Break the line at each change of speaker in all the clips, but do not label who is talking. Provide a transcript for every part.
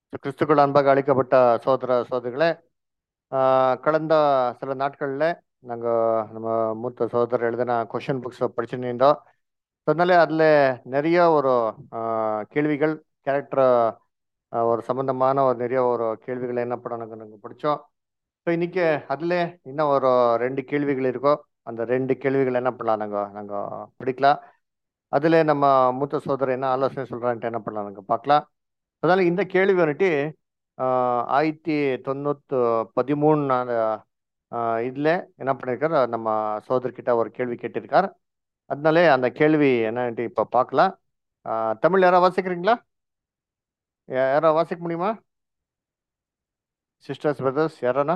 கிறிஸ்துக்குள் அன்பாக அழைக்கப்பட்ட சோதர சோதரிகளே ஆஹ் கடந்த சில நாட்களில் நாங்கள் நம்ம மூத்த சோதரர் எழுதின கொஷின் புக்ஸை படிச்சுட்டு இருந்தோம் அதனால அதில் நிறைய ஒரு ஆஹ் கேள்விகள் கேரக்டர் ஒரு சம்பந்தமான ஒரு நிறைய ஒரு கேள்விகள் என்ன பண்ண நாங்கள் நாங்கள் படித்தோம் ஸோ இன்னைக்கு அதில் இன்னும் ஒரு ரெண்டு கேள்விகள் இருக்கோ அந்த ரெண்டு கேள்விகள் என்ன பண்ணலாம் நாங்கள் நாங்கள் படிக்கலாம் அதில் நம்ம மூத்த சோதரர் என்ன ஆலோசனை சொல்கிறான்ட்டு என்ன பண்ணலாம் நாங்கள் பார்க்கலாம் அதனால இந்த கேள்வி வந்துட்டு ஆஹ் ஆயிரத்தி தொண்ணூத்து பதிமூணு இதில் என்ன பண்ணியிருக்கார் நம்ம சோதர்கிட்ட ஒரு கேள்வி கேட்டிருக்கார் அதனாலே அந்த கேள்வி என்னன்ட்டு இப்போ பார்க்கலாம் ஆஹ் தமிழ் யாராவது வாசிக்கிறீங்களா யா- யாராவது வாசிக்க முடியுமா சிஸ்டர்ஸ் பிரதர்ஸ் யாரானா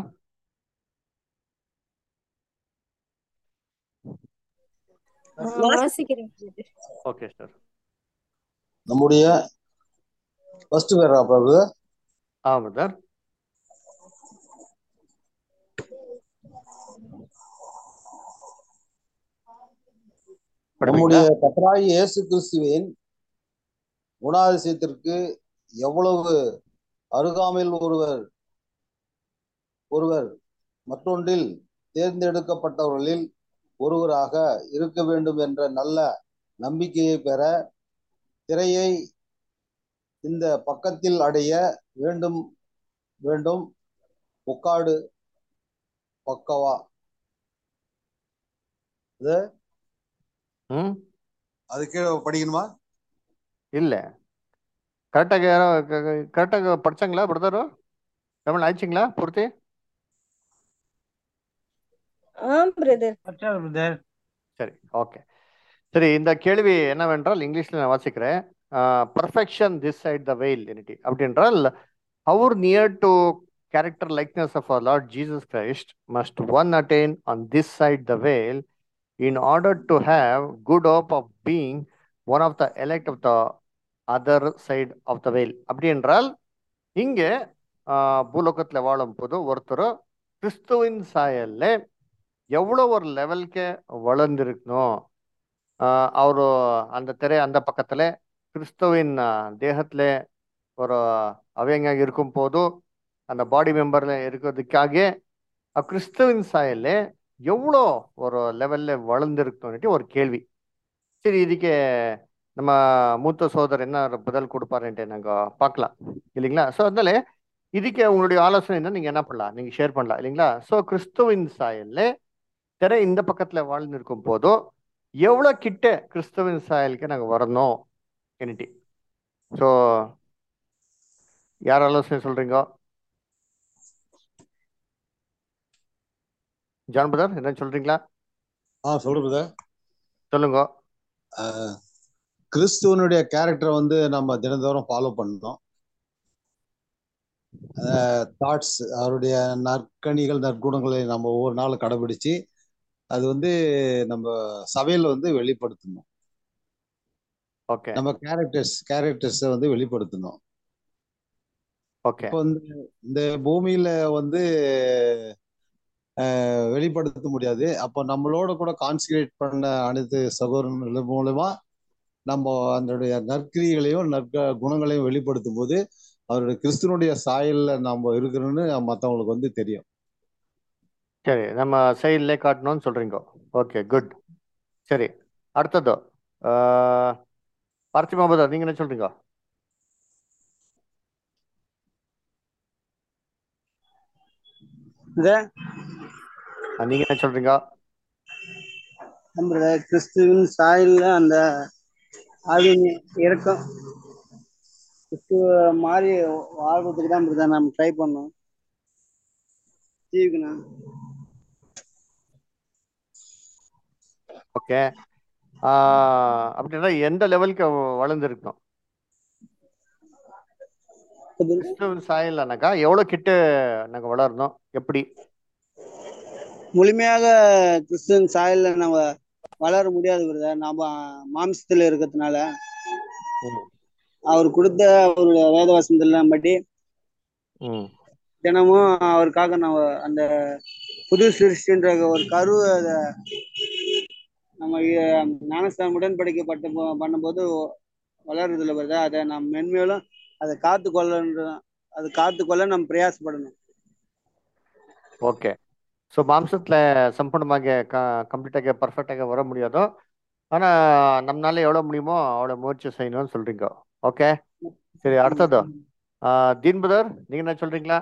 வாசிக்கிறேன்
ஓகே சார்
நம்முடைய ஃபர்ஸ்ட் பேரா பிரபு
ஆமாம் சார்
நம்முடைய கத்தராய் இயேசு கிறிஸ்துவின் குணாதிசயத்திற்கு எவ்வளவு அருகாமையில் ஒருவர் ஒருவர் மற்றொன்றில் தேர்ந்தெடுக்கப்பட்டவர்களில் ஒருவராக இருக்க வேண்டும் என்ற நல்ல நம்பிக்கையை பெற திரையை இந்த பக்கத்தில் அடைய வேண்டும் வேண்டும் முக்காடு பக்கவா இது
ம்
அதுக்கு படிக்கணுமா
இல்லை கரெக்டாக யாரோ கரெக்டாக படிச்சாங்களா பிரதரு தமிழ் ஆயிடுச்சிங்களா பூர்த்தி
ஆம் பிரதர்
பிரதர்
சரி ஓகே சரி இந்த கேள்வி என்னவென்றால் இங்கிலீஷில் நான் வாசிக்கிறேன் perfection this side the veil entity அப்படின்றால் how near to character likeness of our Lord Jesus Christ must one attain on this side the veil in order to have good hope of being one of the elect of the other side of the veil அப்படி என்றால் இங்கே பூலோகத்தில் வாழும் போது ஒருத்தர் கிறிஸ்துவின் சாயல்ல எவ்வளோ ஒரு லெவலுக்கு வளர்ந்துருக்கணும் ಅವರು அந்த ತೆರೆ அந்த பக்கத்தில் கிறிஸ்துவின் தேகத்தில் ஒரு அவையங்க இருக்கும் போது அந்த பாடி மெம்பரில் இருக்கிறதுக்காக கிறிஸ்துவின் சாயல்ல எவ்வளோ ஒரு லெவலில் வளர்ந்துருக்கணும்னுட்டு ஒரு கேள்வி சரி இதுக்கு நம்ம மூத்த சோதர் என்ன பதில் கொடுப்பாருன்ட்டு நாங்கள் பார்க்கலாம் இல்லைங்களா ஸோ அதனால இதுக்கு உங்களுடைய ஆலோசனை என்ன நீங்கள் என்ன பண்ணலாம் நீங்கள் ஷேர் பண்ணலாம் இல்லைங்களா ஸோ கிறிஸ்துவின் சாயல்ல திரை இந்த பக்கத்தில் வாழ்ந்திருக்கும் போதும் எவ்வளோ கிட்ட கிறிஸ்துவின் சாயலுக்கு நாங்கள் வரணும் எனிட்டி ஸோ யார் ஆலோசனை சொல்றீங்க ஜான் பிரதர் என்ன சொல்றீங்களா
ஆ சொல்றது
சொல்லுங்க
கிறிஸ்துவனுடைய கேரக்டரை வந்து நம்ம தினந்தோறும் ஃபாலோ பண்ணணும் தாட்ஸ் அவருடைய நற்கணிகள் நற்குணங்களை நம்ம ஒவ்வொரு நாளும் கடைபிடிச்சு அது வந்து நம்ம சபையில வந்து வெளிப்படுத்தணும்
ஓகே
நம்ம கேரக்டர்ஸ் கேரக்டர்ஸை வந்து வெளிப்படுத்தணும்
ஓகே
இப்போ வந்து இந்த பூமியில வந்து அஹ், வெளிப்படுத்த முடியாது அப்போ நம்மளோட கூட கான்சன்ட்ரேட் பண்ண அனைத்து சகோதரர்கள் மூலமா நம்ம அதனுடைய நற்கிரிகளையும் நற்க குணங்களையும் வெளிப்படுத்தும் போது அவருடைய கிறிஸ்துவனுடைய சாயல்ல நம்ம இருக்கிறோம்னு மற்றவங்களுக்கு வந்து தெரியும்
சரி நம்ம சைட்லே காட்டணும்னு சொல்றீங்க ஓகே குட் சரி அடுத்தது பார்த்திமா பிரதர் நீங்க என்ன சொல்றீங்க அஹ், நீங்க என்ன சொல்றீங்க
நம்மள கிறிஸ்துவின் சாயல்ல அந்த ஆவின் இறக்கம் கிறிஸ்துவ மாதிரி வாழ்றதுக்கு தான் பிரதர் நம்ம ட்ரை பண்ணோம் ஜீவிக்கணும்
ஓகே அப்படின்னா எந்த லெவலுக்கு வளர்ந்துருக்கணும் கிறிஸ்துவின் சாயல்னாக்கா எவ்வளோ கிட்ட நாங்கள் வளரணும் எப்படி
முழுமையாக கிறிஸ்துவின் சாயல்ல நம்ம வளர முடியாது பிரதர் நாம மாம்சத்துல இருக்கிறதுனால
ம்
அவர் கொடுத்த அவருடைய வேத வசனத்தின் படி
ம்
தினமும் அவருக்காக நம்ம அந்த புது சிருஷ்டின்ற ஒரு கரு அத நம்ம அஹ், ஞானஸ்தானம் உடன்படிக்கப்பட்ட போ- பண்ணும்போது வளருதுல வருது அதை நாம் மென்மேலும் அதை காத்து கொள்ளன்ற அது காத்துக்கொள்ள நம்ம பிரயாசப்படணும்
ಓಕೆ ಸೊ ಮಾಂಸತ್ಲೆ ಸಂಪೂರ್ಣವಾಗಿ கம்ப்ளீட்டாக பர்ஃபெக்டாக வர முடியாதோ ஆனா நம்மளால எவ்வளவு முடியுமோ அவ்வளவு முயற்சி செய்யணும்னு சொல்றீங்க ஓகே சரி அடுத்தது ஆஹ் தீன் பிரதர் நீங்க என்ன சொல்றீங்களா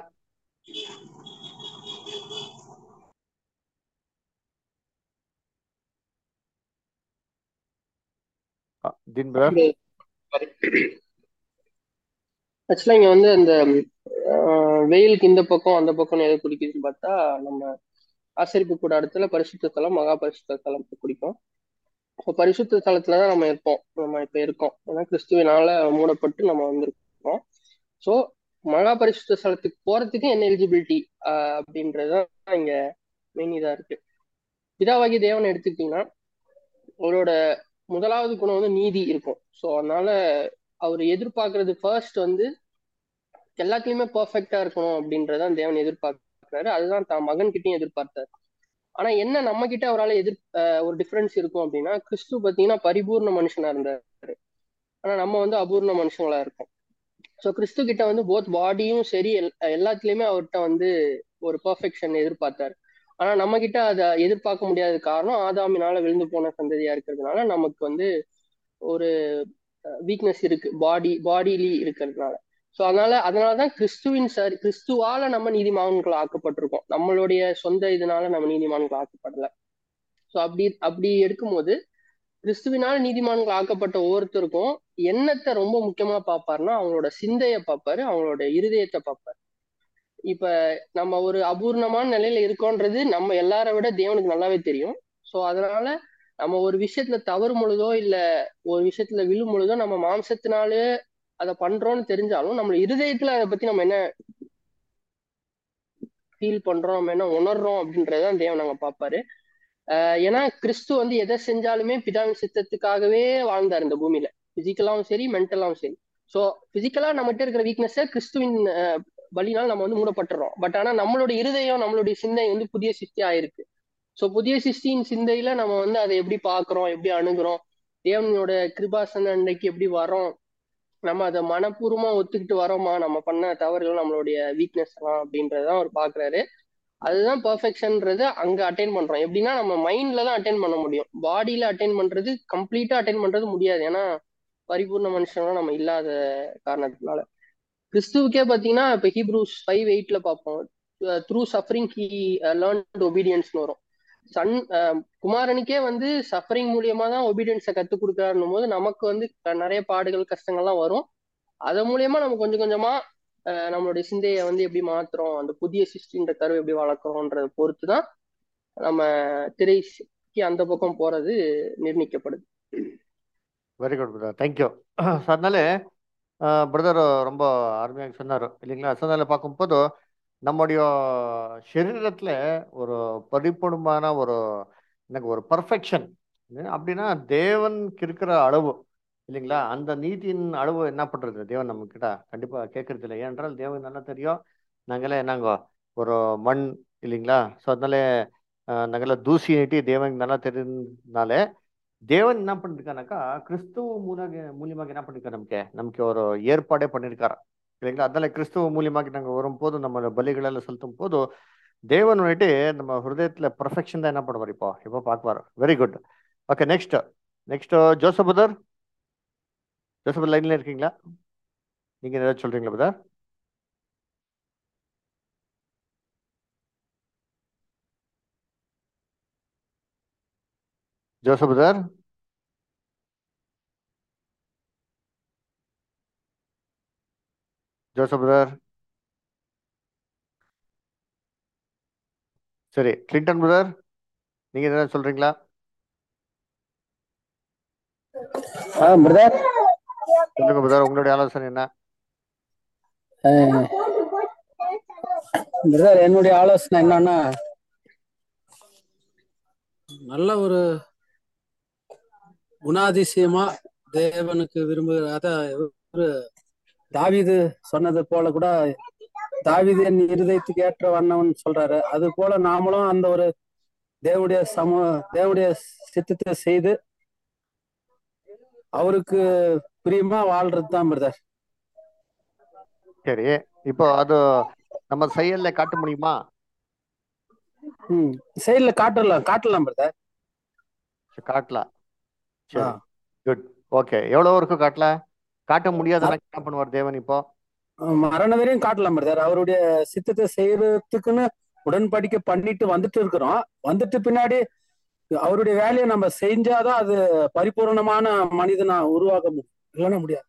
ஆ, தீன் பிரதர்
ஆக்சுவலா இங்க வந்து அந்த ஆஹ், வெயிலுக்கு இந்த பக்கம் அந்த பக்கம் எது குடிக்குதுன்னு பார்த்தா நம்ம ஆசரிப்பு கூட இடத்துல பரிசுத்த ஸ்தலம் மகா பரிசுத்த ஸ்தலம் குடிக்கும் இப்போ பரிசுத்த ஸ்தலத்துல தான் நம்ம இருப்போம் நம்ம இப்ப இருக்கோம் ஏன்னா கிறிஸ்துவினால மூடப்பட்டு நம்ம வந்திருக்கோம் ஸோ மகா பரிசுத்த ஸ்தலத்துக்கு போறதுக்கு என்ன எலிஜிபிலிட்டி அப்படின்றதுதான் இங்க மெயின் இதா இருக்கு பிதாவாகி தேவன் எடுத்துக்கிட்டீங்கன்னா அவரோட முதலாவது குணம் வந்து நீதி இருக்கும் ஸோ அதனால அவர் எதிர்பார்க்கறது ஃபர்ஸ்ட் வந்து எல்லாத்துலயுமே பெர்ஃபெக்டா இருக்கணும் அப்படின்றதான் தேவன் எதிர்பார்க்கிறாரு அதுதான் தான் மகன் கிட்டயும் எதிர்பார்த்தாரு ஆனா என்ன நம்ம கிட்ட அவரால் எதிர் அஹ் ஒரு டிஃபரன்ஸ் இருக்கும் அப்படின்னா கிறிஸ்து பாத்தீங்கன்னா பரிபூர்ண மனுஷனா இருந்தாரு ஆனா நம்ம வந்து அபூர்ண மனுஷங்களா இருக்கோம் ஸோ கிறிஸ்து கிட்ட வந்து போத் பாடியும் சரி எல்- எல்லாத்துலயுமே அவர்கிட்ட வந்து ஒரு பெர்ஃபெக்ஷன் எதிர்பார்த்தாரு ஆனா நம்ம கிட்ட அதை எதிர்பார்க்க முடியாத காரணம் ஆதாமினால விழுந்து போன சந்ததியா இருக்கிறதுனால நமக்கு வந்து ஒரு வீக்னஸ் இருக்கு பாடி பாடிலி இருக்கிறதுனால ஸோ அதனால அதனாலதான் கிறிஸ்துவின் சரி கிறிஸ்துவால நம்ம நீதிமான்கள் ஆக்கப்பட்டிருக்கோம் நம்மளுடைய சொந்த இதனால நம்ம நீதிமான்கள் ஆக்கப்படல ஸோ அப்படி அப்படி எடுக்கும்போது கிறிஸ்துவினால நீதிமான்கள் ஆக்கப்பட்ட ஒவ்வொருத்தருக்கும் எண்ணத்தை ரொம்ப முக்கியமா பார்ப்பாருன்னா அவங்களோட சிந்தைய பார்ப்பாரு அவங்களோட இருதயத்தை பார்ப்பாரு இப்ப நம்ம ஒரு அபூர்ணமான நிலையில இருக்கோன்றது நம்ம எல்லாரை விட தேவனுக்கு நல்லாவே தெரியும் ஸோ அதனால நம்ம ஒரு விஷயத்துல தவறும் பொழுதோ இல்ல ஒரு விஷயத்துல விழும் பொழுதோ நம்ம மாம்சத்தினாலே அதை பண்றோம்னு தெரிஞ்சாலும் நம்ம இருதயத்துல அதை பத்தி நம்ம என்ன ஃபீல் பண்றோம் நம்ம என்ன உணர்றோம் அப்படின்றதான் தேவன் நாங்க பார்ப்பாரு ஆஹ் ஏன்னா கிறிஸ்து வந்து எதை செஞ்சாலுமே பிதாவின் சித்தத்துக்காகவே வாழ்ந்தார் இந்த பூமியில பிசிக்கலாவும் சரி மென்டலாவும் சரி ஸோ பிசிக்கலா நம்மகிட்ட இருக்கிற வீக்னஸை கிறிஸ்துவின் ஆஹ் பலினால் நம்ம வந்து மூடப்பட்டுறோம் பட் ஆனா நம்மளுடைய இருதயம் நம்மளுடைய சிந்தை வந்து புதிய சிருஷ்டி ஆயிருக்கு ஸோ புதிய சிருஷ்டியின் சிந்தையில நம்ம வந்து அதை எப்படி பார்க்கிறோம் எப்படி அணுகுறோம் தேவனோட கிருபாசன அன்னைக்கு எப்படி வரோம் நம்ம அதை மனப்பூர்வமா ஒத்துக்கிட்டு வரோமா நம்ம பண்ண தவறுகள் நம்மளுடைய வீக்னஸ் எல்லாம் அப்படின்றதான் அவர் பாக்குறாரு அதுதான் பெர்ஃபெக்ஷன்ன்றது அங்க அட்டைன் பண்றோம் எப்படின்னா நம்ம மைண்ட்ல தான் அட்டைன் பண்ண முடியும் பாடியில அட்டைன் பண்றது கம்ப்ளீட்டா அட்டைன் பண்றது முடியாது ஏன்னா பரிபூர்ண மனுஷங்களாம் நம்ம இல்லாத காரணத்தினால கிறிஸ்துவுக்கே பாத்தீங்கன்னா இப்ப ஹீப்ரூஸ் ஃபைவ் எயிட்ல பார்ப்போம் த்ரூ சஃபரிங் ஹி லேர்ன் ஒபீடியன்ஸ்னு வரும் சன் அஹ் குமாரனுக்கே வந்து சஃபரிங் மூலியமா தான் ஒபீடியன்ஸை கத்துக் கொடுக்குறாருன்னும் போது நமக்கு வந்து க- நிறைய பாடுகள் கஷ்டங்கள்லாம் வரும் அது மூலியமா நம்ம கொஞ்சம் கொஞ்சமா அஹ் நம்மளுடைய சிந்தையை வந்து எப்படி மாத்துறோம் அந்த புதிய சிருஷ்டின்ற கருவை எப்படி வளர்க்குறோன்றத பொறுத்து தான் நம்ம திரைக்கு அந்த பக்கம் போறது நிர்ணயிக்கப்படுது
very good brother thank you so அதனால பிரதர் ரொம்ப அருமையாக சொன்னார் இல்லைங்களா ஸோ அதனால பார்க்கும்போது நம்முடைய சரீரத்துல ஒரு பரிபூர்ணமான ஒரு எனக்கு ஒரு பர்ஃபெக்ஷன் அப்படின்னா தேவனுக்கு இருக்கிற அளவு இல்லைங்களா அந்த நீதியின் அளவு என்ன பண்றது தேவன் நம்ம கிட்ட கண்டிப்பா கேட்கறது இல்லை ஏனென்றால் தேவன் நல்லா தெரியும் நாங்களே என்னங்க ஒரு மண் இல்லைங்களா ஸோ அதனால அஹ், நாங்கெல்லாம் தூசி நீட்டி தேவனுக்கு நல்லா தெரிஞ்சனாலே தேவன் என்ன பண்ணிருக்கானாக்கா கிறிஸ்துவ மூலக மூலியமாக என்ன பண்ணிருக்காரு நமக்கு நமக்கு ஒரு ஏற்பாடே பண்ணிருக்காரு இல்லைங்களா அதனால கிறிஸ்துவ மூலியமாக நாங்கள் வரும்போது நம்ம பலிகளெல்லாம் செலுத்தும் போது தேவன் வந்துட்டு நம்ம ஹிருதயத்துல பர்ஃபெக்ஷன் தான் என்ன பண்ணுவார் இப்போ இப்போ பார்க்குவார் very good okay next next Joseph brother Joseph லைன்ல இருக்கீங்களா நீங்க ஏதாவது சொல்றீங்களா brother Joseph brother Joseph brother சரி கிளின்டன் பிரதர் நீங்க ஏதாவது சொல்றீங்களா
பிரதர்
சொல்லுங்க பிரதர் உங்களுடைய ஆலோசனை என்ன
பிரதர் என்னுடைய ஆலோசனை என்னன்னா நல்ல ஒரு குணாதிசயமா தேவனுக்கு விரும்புகிற அத ஒரு தாவீது சொன்னது போல கூட தாவீது என் இருதயத்துக்கு ஏற்ற வண்ணவன் சொல்றாரு அது போல நாமளும் அந்த ஒரு தேவனுடைய சமூ தேவனுடைய சித்தத்தை செய்து அவருக்கு பிரியமா வாழ்றது தான் பிரதர்
சரி இப்போ அது நம்ம செயல்ல காட்ட முடியுமா
ம் செயல்ல காட்டலாம் காட்டலாம் பிரதர்
சரி, காட்டலாம்
ஆ
சரி குட் ஓகே எவ்வளவு வரைக்கும் காட்டல காட்ட முடியாதுன்னா என்ன பண்ணுவார் தேவன் இப்போ
மரண வரையும் காட்டலாம் பிரதர் அவருடைய சித்தத்தை செய்யறதுக்குன்னு உடன்படிக்கை பண்ணிட்டு வந்துட்டு இருக்கிறோம் வந்துட்டு பின்னாடி அவருடைய வேலையை நம்ம செஞ்சாதான் அது பரிபூரணமான மனிதனா உருவாக்க முடியும் இல்லைன்னா முடியாது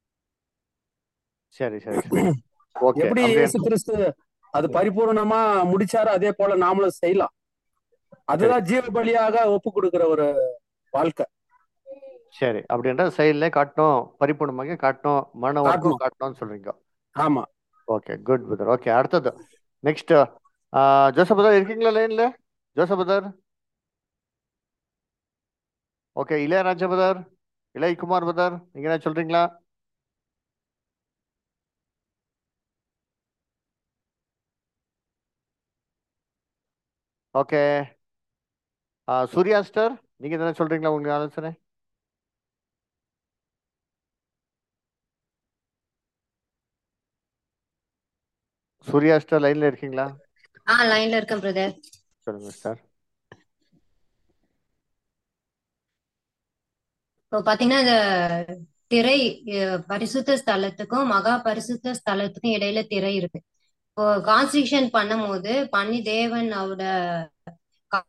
சரி சரி சரி ஓகே
எப்படி
அப்படியே
இயேசு கிறிஸ்து அது பரிபூரணமா முடிச்சாரோ அதே போல நாமளும் செய்யலாம் அதுதான் ஜீவ பலியாக ஒப்பு கொடுக்கிற ஒரு வாழ்க்கை
சரி அப்படின்ற செயல்ல காட்டணும் பரிபூர்ணமாக காட்டணும் மரண வரைக்கும்
காட்டணும்
காட்டணும்னு சொல்றீங்க
ஆமா
ஓகே குட் பிரதர் ஓகே அடுத்தது நெக்ஸ்ட் ஜோசப் பிரதர் இருக்கீங்களா லைன்ல Joseph brother okay Ilaiyaraaja brother Ilayakumar brother நீங்க என்ன சொல்றீங்களா ஓகே சூர்யா ஸ்டர் நீங்க என்ன சொல்றீங்களா உங்க ஆலோசனை சூர்யா ஸ்டர் லைன்ல இருக்கீங்களா
ஆ லைன்ல இருக்கேன் பிரதர்
சொல்லுங்க சார்
இப்போ பாத்தீங்கன்னா இந்த திரை அஹ், பரிசுத்த ஸ்தலத்துக்கும் மகா பரிசுத்த ஸ்தலத்துக்கும் இடையில திரை இருக்கு இப்போ கான்ஸ்டியூஷன் பண்ணும்போது பண்ணி தேவன் அவரோட கா-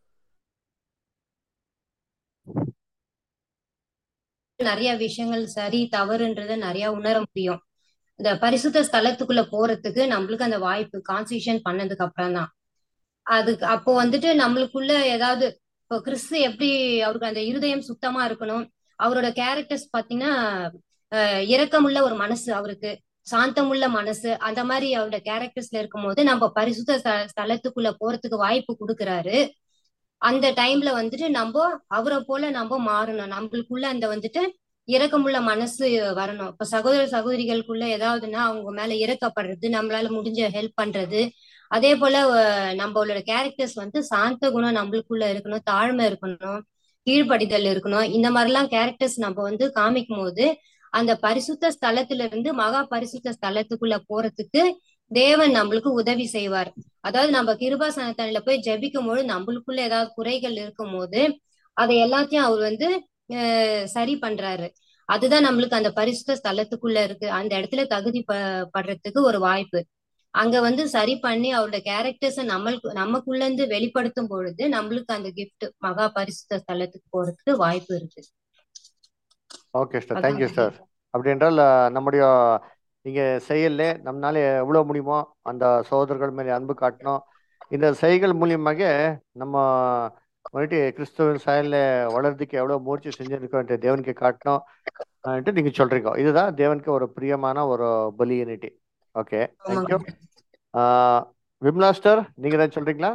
நிறைய விஷயங்கள் சரி தவறுன்றத நிறைய உணர முடியும் இந்த பரிசுத்த ஸ்தலத்துக்குள்ள போறதுக்கு நம்மளுக்கு அந்த வாய்ப்பு கான்ஸ்டியூஷன் பண்ணதுக்கு அப்புறம் தான் அதுக்கு அப்போ வந்துட்டு நம்மளுக்குள்ள ஏதாவது இப்போ கிறிஸ்து எப்படி அவருக்கு அந்த இருதயம் சுத்தமா இருக்கணும் அவரோட கேரக்டர்ஸ் பாத்தீங்கன்னா அஹ் இரக்கமுள்ள ஒரு மனசு அவருக்கு சாந்தமுள்ள மனசு அந்த மாதிரி அவரோட கேரக்டர்ஸ்ல இருக்கும்போது நம்ம பரிசுத்த ஸ்த- ஸ்தலத்துக்குள்ள போறதுக்கு வாய்ப்பு கொடுக்கறாரு அந்த டைம்ல வந்துட்டு நம்ம அவரை போல நம்ம மாறணும் நம்மளுக்குள்ள அந்த வந்துட்டு இரக்கமுள்ள மனசு வரணும் இப்ப சகோதர சகோதரிகளுக்குள்ள ஏதாவதுன்னா அவங்க மேல இறக்கப்படுறது நம்மளால முடிஞ்ச ஹெல்ப் பண்றது அதே போல அஹ், நம்மளோட கேரக்டர்ஸ் வந்து சாந்த குணம் நம்மளுக்குள்ள இருக்கணும் தாழ்மை இருக்கணும் கீழ்ப்படிதல் இருக்கணும் இந்த மாதிரிலாம் கேரக்டர்ஸ் நம்ம வந்து காமிக்கும் போது அந்த பரிசுத்த ஸ்தலத்துல இருந்து மகா பரிசுத்த ஸ்தலத்துக்குள்ள போறதுக்கு தேவன் நம்மளுக்கு உதவி செய்வார் அதாவது நம்ம கிருபாசனத்தனில போய் ஜெபிக்கும் போது நம்மளுக்குள்ள ஏதாவது குறைகள் இருக்கும் போது அதை எல்லாத்தையும் அவர் வந்து அஹ், சரி பண்றாரு அதுதான் நம்மளுக்கு அந்த பரிசுத்த ஸ்தலத்துக்குள்ள இருக்கு அந்த இடத்துல தகுதி ப- படுறதுக்கு ஒரு வாய்ப்பு அங்க வந்து சரி பண்ணி அவரோட கேரக்டர்ஸ நம்மளுக்கு நமக்குள்ள இருந்து வெளிப்படுத்தும் பொழுது நம்மளுக்கு அந்த gift மகா பரிசுத்த ஸ்தலத்துக்கு போறதுக்கு வாய்ப்பு இருக்கு
ஓகே சார்
அதான்
தேங்க்யூ சார் அப்படி என்றால் அஹ், நம்முடைய நீங்க செயல்ல நம்மளால எவ்வளவு முடியுமோ அந்த சகோதரர்கள் மேலே அன்பு காட்டணும் இந்த செயல்கள் மூலியமாக நம்ம வந்துட்டு கிறிஸ்துவின் செயல்ல வளர்றதுக்கு எவ்வளவு முயற்சி செஞ்சிருக்கோம் தேவனுக்கு காட்டணும் ஆஹ்ன்ட்டு நீங்க சொல்றீங்க இதுதான் தேவனுக்கு ஒரு பிரியமான ஒரு பலி யூனிட்டி ஓகே
ஆமாங்க
தேங்க்யூ விம்லாஸ்டர் நீங்க ஏதாவது சொல்றீங்களா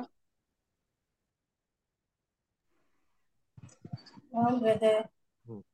ஆம் பிரதர்
ம்.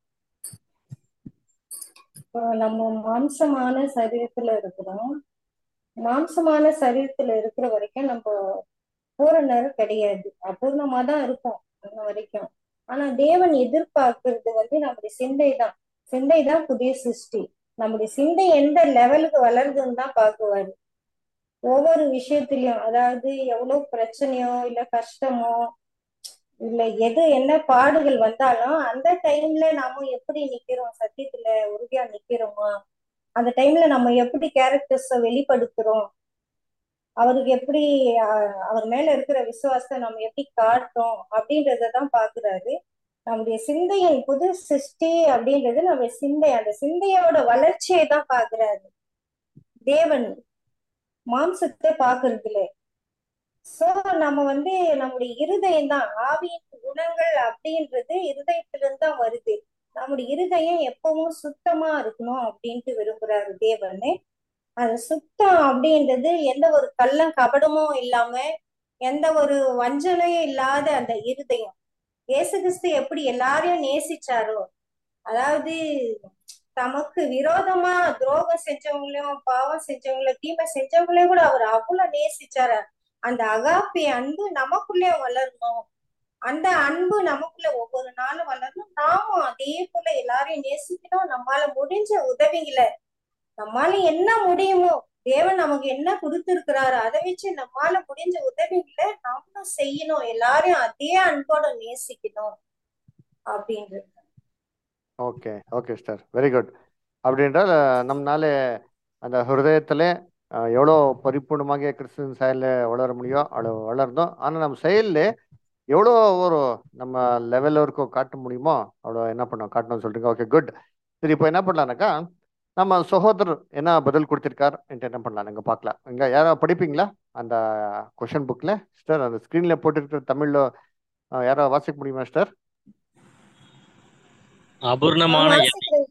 இப்போ நம்ம மாம்சமான சரீரத்துல இருக்கிறோம் மாம்சமான சரீரத்துல இருக்கிற வரைக்கும் நம்ம பூரணர் கிடையாது அபூர்ணமா தான் இருக்கும் இன்ன வரைக்கும் ஆனா தேவன் எதிர்பார்க்கிறது வந்து நம்முடைய சிந்தை தான் சிந்தை தான் புதிய சிருஷ்டி நம்முடைய சிந்தை எந்த லெவலுக்கு வளருதுன்னு தான் பார்க்குவாரு ஒவ்வொரு விஷயத்திலயும் அதாவது எவ்வளவு பிரச்சனையோ இல்ல கஷ்டமோ இல்ல எது என்ன பாடுகள் வந்தாலும் அந்த டைம்ல நாம எப்படி நிக்கிறோம் சத்தியத்துல உறுதியா நிக்கிறோமா அந்த டைம்ல நம்ம எப்படி கேரக்டர்ஸ வெளிப்படுத்துறோம் அவருக்கு எப்படி அஹ், அவர் மேல இருக்கிற விசுவாசத்தை நம்ம எப்படி காட்டுறோம் அப்படின்றதான் பாக்குறாரு நம்முடைய சிந்தையின் புது சிருஷ்டி அப்படின்றது நம்ம சிந்தை அந்த சிந்தையோட வளர்ச்சியை தான் பாக்குறாரு தேவன் மாம்சத்தை பாக்குறது இல்ல சோ நம்ம வந்து நம்முடைய இருதயம் தான் ஆவியின் குணங்கள் அப்படின்றது இருதயத்திலிருந்து தான் வருது நம்முடைய இருதயம் எப்பவும் சுத்தமா இருக்கணும் அப்படின்ட்டு விரும்புறாரு தேவன்னு அது சுத்தம் அப்படின்றது எந்த ஒரு கள்ளம் கபடமும் இல்லாம எந்த ஒரு வஞ்சனையும் இல்லாத அந்த இருதயம் இயேசு கிறிஸ்து எப்படி எல்லாரையும் நேசிச்சாரோ அதாவது தமக்கு விரோதமா துரோகம் செஞ்சவங்களையும் பாவம் செஞ்சவங்களையும் தீமை செஞ்சவங்களையும் கூட அவர் அவ்வளவு நேசிச்சாரு அந்த அகாப்பி அன்பு நமக்குள்ளே வளரணும் அந்த அன்பு நமக்குள்ள ஒவ்வொரு நாளும் வளரணும் நாமும் அதே போல எல்லாரையும் நேசிக்கணும் நம்மால முடிஞ்ச உதவிகளை நம்மால என்ன முடியுமோ தேவன் நமக்கு என்ன கொடுத்திருக்கிறாரு அதை வச்சு நம்மால முடிஞ்ச உதவிகளை நாமளும் செய்யணும் எல்லாரையும் அதே அன்போட நேசிக்கணும் அப்படின்றது
okay okay sister very good அப்படின்றால் நம்மனால அந்த ஹிருதயத்தில் எவ்வளோ பரிபூர்ணமாக கிறிஸ்துவின் செயலில் வளர முடியும் அவ்வளோ வளர்ந்தோம் ஆனால் நம்ம செயலில் எவ்வளோ ஒரு நம்ம லெவல் வரைக்கும் காட்ட முடியுமோ அவ்வளோ என்ன பண்ணோம் காட்டணும்னு சொல்றீங்க ஓகே குட் சரி இப்போ என்ன பண்ணலாம்னாக்கா நம்ம சகோதரர் என்ன பதில் கொடுத்திருக்கார் என்ன பண்ணலாம் நீங்கள் பார்க்கலாம் இங்கே யாரோ படிப்பீங்களா அந்த கொஷின் புக்கில் சிஸ்டர் அந்த ஸ்க்ரீனில் போட்டிருக்கிற தமிழில் யாரோ வாசிக்க முடியுமா சிஸ்டர்
நான்
அபூர்ணமான எதை
வாசிக்கிறேன்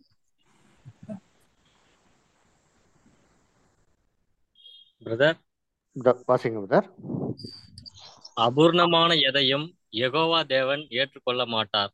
பிரதர்
வாசிங்க பிரதர்
அபூர்ணமான எதையும் யெகோவா தேவன் ஏற்றுக்கொள்ள மாட்டார்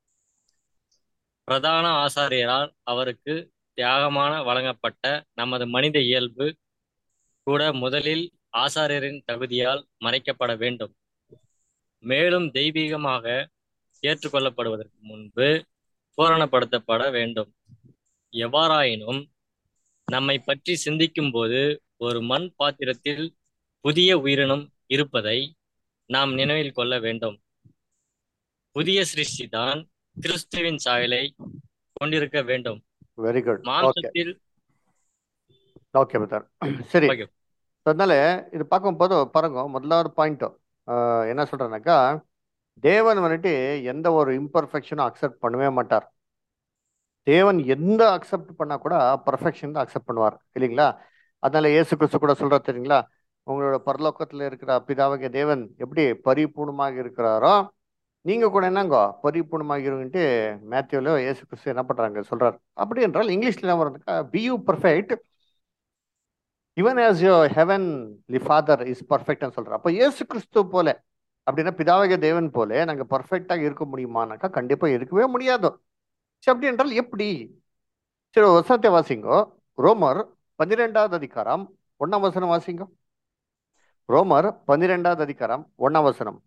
பிரதான ஆசாரியரால் அவருக்கு தியாகமான வழங்கப்பட்ட நமது மனித இயல்பு கூட முதலில் ஆசாரியரின் தகுதியால் மறைக்கப்பட வேண்டும் மேலும் தெய்வீகமாக ஏற்றுக்கொள்ளப்படுவதற்கு முன்பு பூரணப்படுத்தப்பட வேண்டும் எவ்வாறாயினும் நம்மை பற்றி சிந்திக்கும்போது ஒரு மண் பாத்திரத்தில் புதிய உயிரினம் இருப்பதை நாம் நினைவில் கொள்ள வேண்டும் புதிய சிருஷ்டி தான் கிறிஸ்துவின் சாயலை கொண்டிருக்க வேண்டும்
வெரி குட் ஓகே
மாம்சத்தில்
ஓகே பிரதர் சரி
ஓகே
அதனால இது பார்க்கும்போது பாருங்க முதலாவது பாயிண்ட் என்ன சொல்றேன்னாக்கா தேவன் வந்துட்டு எந்த ஒரு இம்பர்ஃபெக்ஷனும் அக்செப்ட் பண்ணவே மாட்டார் தேவன் எந்த அக்செப்ட் பண்ணா கூட பர்ஃபெக்ஷன் தான் அக்செப்ட் பண்ணுவார் இல்லைங்களா அதனால இயேசு கிறிஸ்து கூட சொல்ற தெரியுங்களா உங்களோட பரலோகத்துல இருக்கிற பிதாவக தேவன் எப்படி பரிபூர்ணமாக இருக்கிறாரோ நீங்க கூட என்னங்கோ பரிபூர்ணமாக இருங்கன்ட்டு மேத்யூல இயேசு கிறிஸ்து என்ன பண்றாங்க சொல்றாரு அப்படி என்றால் இங்கிலீஷ்ல என்ன வருதுக்கா be you perfect even as your heavenly father is பர்ஃபெக்ட்னு சொல்றாரு அப்போ இயேசு கிறிஸ்து போல அப்படின்னா பிதாவக தேவன் போல நாங்க பர்ஃபெக்டாக இருக்க முடியுமானாக்கா கண்டிப்பா இருக்கவே முடியாது சரி அப்படி என்றால் எப்படி சரி ஒரு வசனத்தை வாசிங்கோ ரோமர் பன்னிரெண்டாவது அதிகாரம் ஒன்னாம் வசனம் வாசிங்க ரோமர் பன்னிரெண்டாவது அதிகாரம் ஒன்னாம் வசனம்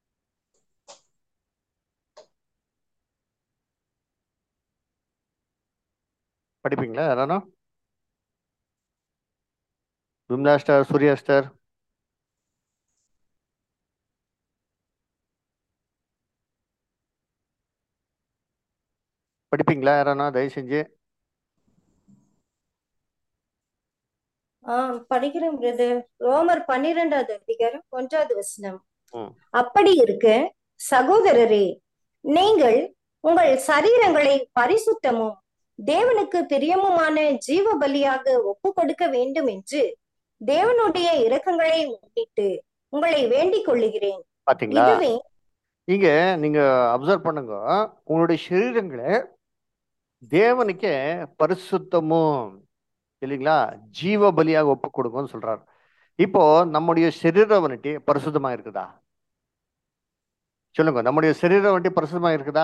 படிப்பீங்களா யாரானோ விம்லாஸ்டர் சூர்யாஸ்டர் படிப்பீங்களா யாரானோ தயவு செஞ்சு
ஆஹ் படிக்கிறேன் பிரதர் ரோமர் பன்னிரெண்டாவது அதிகாரம் ஒன்றாவது வசனம்
ம்
அப்படி இருக்க சகோதரரே நீங்கள் உங்கள் சரீரங்களை பரிசுத்தமும் தேவனுக்கு பிரியமுமான ஜீவ பலியாக ஒப்பு கொடுக்க வேண்டும் என்று தேவனுடைய இரக்கங்களை முன்னிட்டு உங்களை வேண்டிக் கொள்ளுகிறேன்
பாத்தீங்களா
இதுவே
இங்க நீங்க அப்சர்வ் பண்ணுங்க உங்களுடைய சரீரங்களை தேவனுக்கே பரிசுத்தமும் இல்லைங்களா ஜீவ பலியாக ஒப்பு கொடுங்கன்னு சொல்றாரு இப்போ நம்முடைய சரீரம் வந்துட்டு பரிசுத்தமா இருக்குதா சொல்லுங்க நம்முடைய சரீரம் வந்துட்டு பரிசுத்தமா இருக்குதா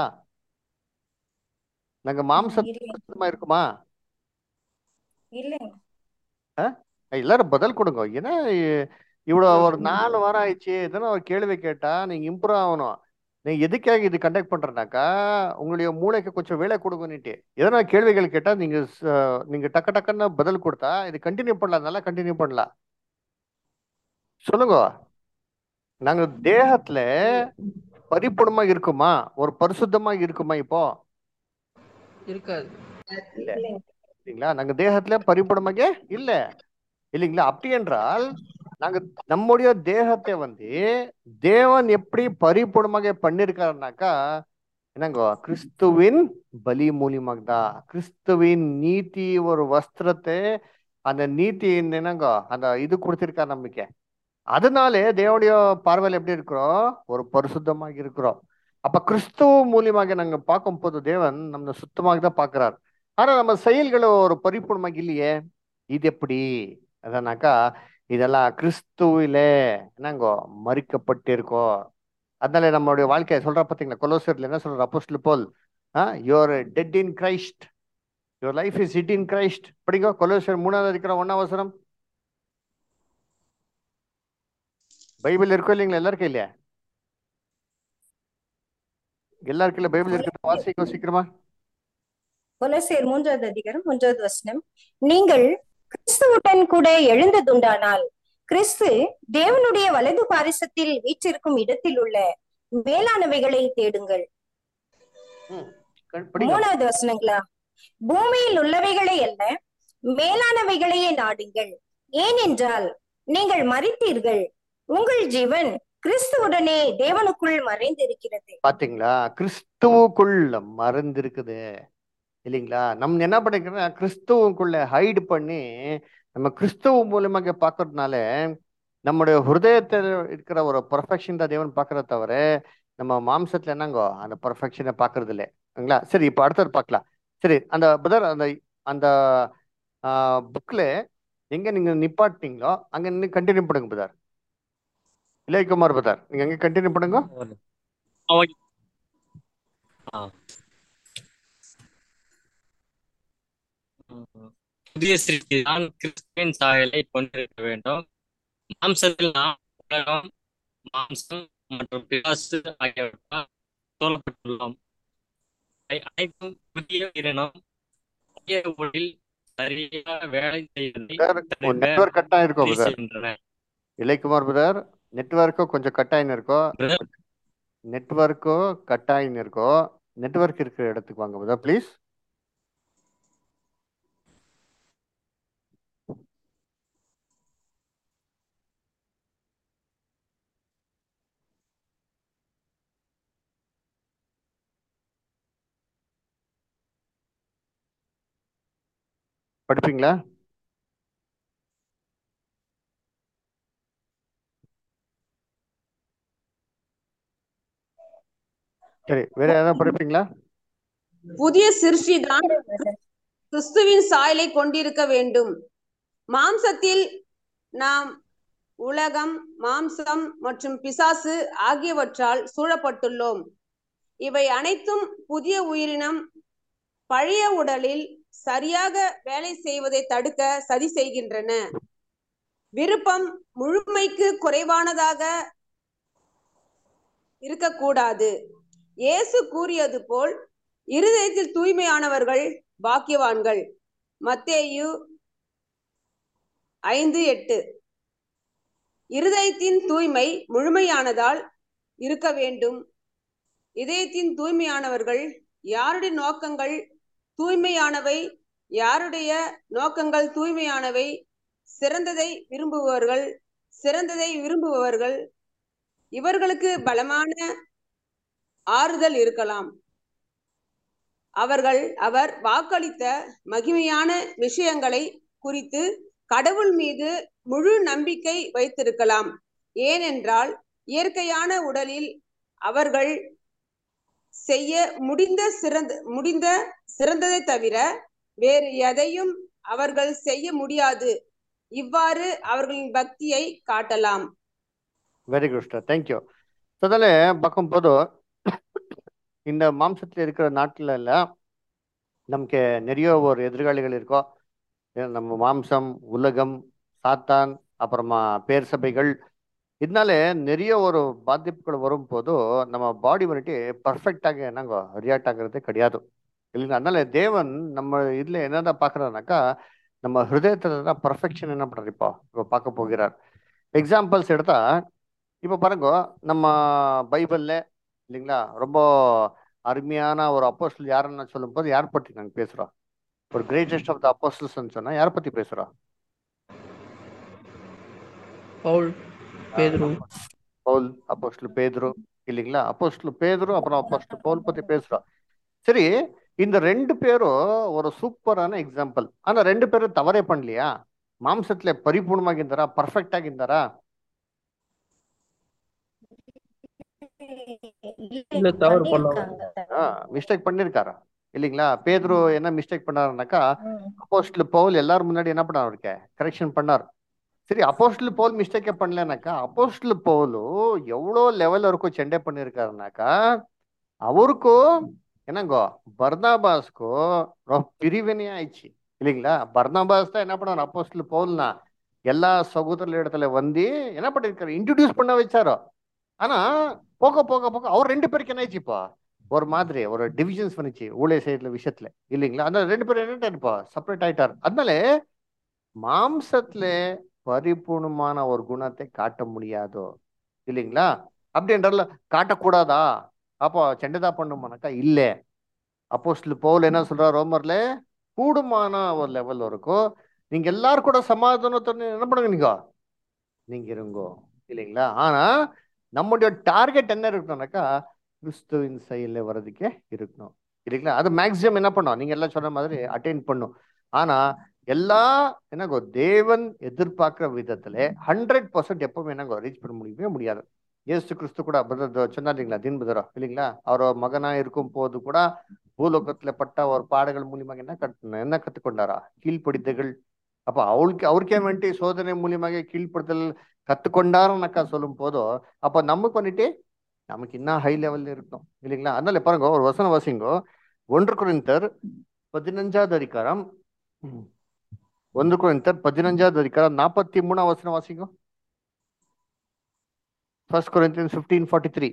நாங்க மாம்சம்
இல்லை
பரிசுத்தமா இருக்குமா
இல்லை
ஆ? எல்லாரும் பதில் கொடுங்க ஏன்னா இ- இவ்வளவு ஒரு நாலு வாரம் ஆயிடுச்சு எதனா ஒரு கேள்வி கேட்டா நீங்க இம்ப்ரூவ் ஆகணும் நீங்க எதுக்காக இது கண்டக்ட் பண்றேனாக்கா உங்களுடைய மூளைக்கு கொஞ்சம் வேலை கொடுங்கன்னுட்டு எதனா கேள்விகள் கேட்டா நீங்க ச- நீங்க டக்கு டக்குன்னு பதில் கொடுத்தா இது கண்டினியூ பண்ணலாம் நல்லா கண்டினியூ பண்ணலாம் சொல்லுங்க நாங்க தேகத்துல பரிபூர்ணமா இருக்குமா ஒரு பரிசுத்தமா இருக்குமா இப்போ
இருக்காது
இல்ல
இல்லை
இல்லைங்களா நாங்க தேகத்துல பரிபூர்ணமாக இல்ல இல்லைங்களா அப்படி என்றால் நாங்க நம்முடைய தேகத்தை வந்து தேவன் எப்படி பரிபூர்ணமாக பண்ணிருக்காருனாக்கா என்னங்க கிறிஸ்துவின் பலி மூலியமாக தான் கிறிஸ்துவின் நீதி ஒரு வஸ்திரத்தை அந்த நீதி என்னங்க அந்த இது கொடுத்திருக்கார் நமக்கு அதனாலே தேவனுடைய பார்வையில் எப்படி இருக்கிறோம் ஒரு பரிசுத்தமாக இருக்கிறோம் அப்ப கிறிஸ்துவ மூலியமாக நாங்க பார்க்கும் போது தேவன் நம்மளை சுத்தமாக தான் பார்க்கிறார் ஆனா நம்ம செயல்களை ஒரு பரிபூர்ணமாக இல்லையே இது எப்படி அதனாக்கா இதெல்லாம் கிறிஸ்துவிலே என்னங்கோ மறிக்கப்பட்டிருக்கோ அதனால நம்மளுடைய வாழ்க்கையை சொல்ற பார்த்தீங்களா கொலோசர்ல என்ன சொல்ற apostle Paul your dead in Christ your life is hid in Christ படிங்க கொலோசர் மூணாவது இருக்கிற ஒன்னாம் அவசரம் பைபிள் இருக்கோ இல்லைங்களா எல்லாருக்கும் இல்லையா எல்லாருக்கும் இல்ல பைபிள் இருக்கிறது வாசிக்கோ சீக்கிரமா
கொலோசியர் மூன்றாவது அதிகாரம் மூன்றாவது வசனம் நீங்கள்
கிறிஸ்துவுடன் கூட எழுந்ததுண்டானால் கிறிஸ்து தேவனுடைய வலது பாரிசத்தில் வீற்றிருக்கும் இடத்தில் உள்ள மேலானவைகளை தேடுங்கள்
ம், க- படிங்க
மூணாவது வசனங்களா பூமியில் உள்ளவைகளை அல்ல மேலானவைகளையே நாடுங்கள் ஏனென்றால் நீங்கள் மறித்தீர்கள் உங்கள் ஜீவன் கிறிஸ்துவுடனே தேவனுக்குள் மறைந்திருக்கிறது
பாத்தீங்களா கிறிஸ்துவுக்குள்ள மறந்திருக்குது இல்லைங்களா நம்ம என்ன பண்ணிக்கிறோம்னா கிறிஸ்துவுக்குள்ள ஹைடு பண்ணி நம்ம கிறிஸ்துவ மூலியமாக பார்க்கறதுனால நம்முடைய ஹிருதயத்தில் இருக்கிற ஒரு பர்ஃபெக்ஷன் தான் தேவன் பார்க்கறத தவிர நம்ம மாம்சத்துல என்னங்கோ அந்த பர்ஃபெக்ஷனை பார்க்கறது இல்லை இல்லைங்களா சரி இப்போ அடுத்தது பார்க்கலாம் சரி அந்த பிரதர் அந்த அந்த புக்ல எங்க நீங்க நிப்பாட்டினீங்களோ அங்க நின்று கண்டினியூ பண்ணுங்க பிரதர் இளையகுமார் பிரதர் நீங்க எங்க கண்டினியூ பண்ணுங்க
ஓகே ஆ. ம். புதிய சிருஷ்டி தான் கிறிஸ்துவின் சாயலை கொண்டிருக்க வேண்டும் மாம்சத்தில் நாம் உலகம் மாம்சம் மற்றும் பிசாசு ஆகியவற்றால் சூழப்பட்டுள்ளோம் அவை அனைத்தும் புதிய இனம் புதிய உடலில் சரியாக வேலை செய்வதை தடுக்க
நெட்வொர்க் கட் ஆயிருக்கோம்
முயற்சி
பிரதர்
செய்கின்றன
இளையகுமார் பிரதர் நெட்வொர்க்கும் கொஞ்சம் கட் ஆயின்னு இருக்கோ
பிரதர்
நெட்வொர்க்கோ கட் ஆயின்னு இருக்கோ நெட்வொர்க் இருக்கிற இடத்துக்கு வாங்க பிரதர் ப்ளீஸ் படிப்பீங்களா சரி வேற ஏதாவது படிப்பீங்களா
புதிய சிருஷ்டி தான் கிறிஸ்துவின் சாயலை கொண்டிருக்க வேண்டும் மாம்சத்தில் நாம் உலகம் மாம்சம் மற்றும் பிசாசு ஆகியவற்றால் சூழப்பட்டுள்ளோம் இவை அனைத்தும் புதிய உயிரினம் பழைய உடலில் சரியாக வேலை செய்வதை தடுக்க சதி செய்கின்றன விருப்பம் முழுமைக்கு குறைவானதாக இருக்கக்கூடாது இயேசு கூறியது போல் இருதயத்தில் தூய்மையானவர்கள் பாக்கியவான்கள் மத்தேயு ஐந்து எட்டு இருதயத்தின் தூய்மை முழுமையானதால் இருக்க வேண்டும் இதயத்தின் தூய்மையானவர்கள் யாருடைய நோக்கங்கள் தூய்மையானவை யாருடைய நோக்கங்கள் தூய்மையானவை சிறந்ததை விரும்புபவர்கள் சிறந்ததை விரும்புபவர்கள் இவர்களுக்கு பலமான ஆறுதல் இருக்கலாம் அவர்கள் அவர் வாக்களித்த மகிமையான விஷயங்களை குறித்து கடவுள் மீது முழு நம்பிக்கை வைத்திருக்கலாம் ஏனென்றால் இயற்கையான உடலில் அவர்கள் செய்ய முடிந்த சிறந்த முடிந்த சிறந்ததை தவிர வேறு எதையும் அவர்கள் செய்ய முடியாது இவ்வாறு அவர்களின் பக்தியை காட்டலாம்
very good sir thank you so அதில் பார்க்கும்போது இந்த மாம்சத்தில் இருக்கிற நாட்டில் எல்லாம் நமக்கு நிறைய ஒரு எதிர்காலிகள் இருக்கோ ஏன் நம்ம மாம்சம் உலகம் சாத்தான் அப்புறமா பேர் சபைகள் இதனால நிறைய ஒரு பாதிப்புகள் வரும்போது நம்ம பாடி வந்துட்டு பர்ஃபெக்டாக என்னங்க ரியாக்ட் ஆகிறது கிடையாது இல்லைங்களா அதனால தேவன் நம்ம இதுல என்னதான் பார்க்கறாருனாக்கா நம்ம ஹிருதயத்துல தான் பர்ஃபெக்ஷன் என்ன பண்றாரு இப்போ இப்போ பார்க்க போகிறார் எக்ஸாம்பிள்ஸ் எடுத்தா இப்போ பாருங்க நம்ம பைபிள்ல இல்லைங்களா ரொம்ப அருமையான ஒரு அப்போஸ்டல் யாருன்னு சொல்லும்போது யார் பற்றி நாங்கள் பேசுறோம் ஒரு கிரேட்டஸ்ட் ஆஃப் த அப்போஸ்டல்ஸ் சொன்னா யாரை பத்தி பேசுறோம்
பவுல் பேதுரு
பவுல் அப்போஸ்டல் பேதுரு இல்லைங்களா அப்போஸ்டல் பேதுரு அப்புறம் அப்போஸ்டல் பவுல் பத்தி பேசுறோம் சரி இந்த ரெண்டு பேரும் ஒரு சூப்பரான எக்ஸாம்பிள் ஆனா ரெண்டு பேரும் தவறே பண்ணலையா மாம்சத்துல பரிபூர்ணமாகிருந்தாரா பர்ஃபெக்ட் ಆಗಿದ್ದಾರಾ
இல்ல தவறு பண்ணாம
மிஸ்டேக் பண்ணிருக்காரா இல்லைங்களா பேதுரு என்ன மிஸ்டேக் பண்ணாருனாக்கா அப்போஸ்டல் பவுல் எல்லாரும் முன்னாடி என்ன பண்ணாரு அவருக்கு கரெக்ஷன் பண்ணார் சரி அப்போஸ்டல் பவுல் மிஸ்டேக்கே பண்ணலனாக்கா அப்போஸ்டல் பவுலு எவ்வளோ லெவல் வரைக்கும் செண்டை பண்ணியிருக்காருனாக்கா அவருக்கும் என்னங்கோ பர்னாபாஸ்க்கும் ரொம்ப பிரிவினை ஆயிடுச்சு இல்லைங்களா பர்னாபாஸ் தான் என்ன பண்ணார் அப்போஸ்டல் பவுல்னா எல்லா சகோதரர் இடத்துல வந்து என்ன பண்ணிருக்காரு இன்ட்ரடியூஸ் பண்ண வச்சாரோ ஆனா போக போக போக அவர் ரெண்டு பேருக்கு என்ன ஆயிடுச்சு இப்போ ஒரு மாதிரி ஒரு டிவிஷன்ஸ் வந்துச்சு ஊழிய செய்யற விஷயத்துல இல்லைங்களா அந்த ரெண்டு பேரும் என்ன இப்போ செப்பரேட் ஆயிட்டார் அதனால மாம்சத்துல பரிபூர்ணமான ஒரு குணத்தை காட்ட முடியாதோ இல்லைங்களா அப்படின்றல காட்டக்கூடாதா அப்போ செண்டதா பண்ணுமானாக்கா இல்ல அப்போஸ்தலர் பவுல் என்ன சொல்றார் ரோமர்ல கூடுமான ஒரு லெவல் இருக்கும் நீங்க எல்லாரும் கூட சமாதானத்தோட என்ன பண்ணுங்க நீங்க நீங்க இருங்கோ இல்லைங்களா ஆனா நம்முடைய டார்கெட் என்ன இருக்கணும்னாக்கா கிறிஸ்துவின் செயல வர்றதுக்கே இருக்கணும் இல்லைங்களா அது மேக்சிமம் என்ன பண்ணும் நீங்க எல்லாம் சொன்ன மாதிரி அட்டைன் பண்ணும் ஆனா எல்லா என்னங்கோ தேவன் எதிர்பார்க்கிற விதத்துல ஹண்ட்ரட் பர்சன்ட் எப்பவுமே என்னங்கோ ரீச் பண்ண முடியவே முடியாது இயேசு கிறிஸ்து கூட பிரதர் சொன்னார் இல்லைங்களா தீன் பதரா இல்லைங்களா அவர் மகனா இருக்கும் போது கூட பூலோகத்துல பட்ட ஒரு பாடுகள் மூலியமாக என்ன கத்து என்ன கத்துக்கொண்டாரா கீழ்ப்படிதல்கள் அப்ப அவளுக்கு அவருக்கே வேண்டி சோதனை மூலியமாக கீழ்ப்படுதல் கத்துக்கொண்டாருன்னாக்கா சொல்லும் போதோ அப்ப நமக்கு வந்துட்டு நமக்கு இன்னும் ஹை லெவல்ல இருக்கணும் இல்லைங்களா அதனால பாருங்க ஒரு வசனம் வாசிங்கோ ஒன்று குறைந்தர் பதினஞ்சாவது அதிகாரம் ம். ஒன்று குறைந்தர் பதினஞ்சாவது அதிகாரம் நாற்பத்தி மூணாம் வசனம் வாசிங்கோ ஃபர்ஸ்ட் குறைந்தர் ஃபிஃப்டீன் ஃபார்ட்டி த்ரீ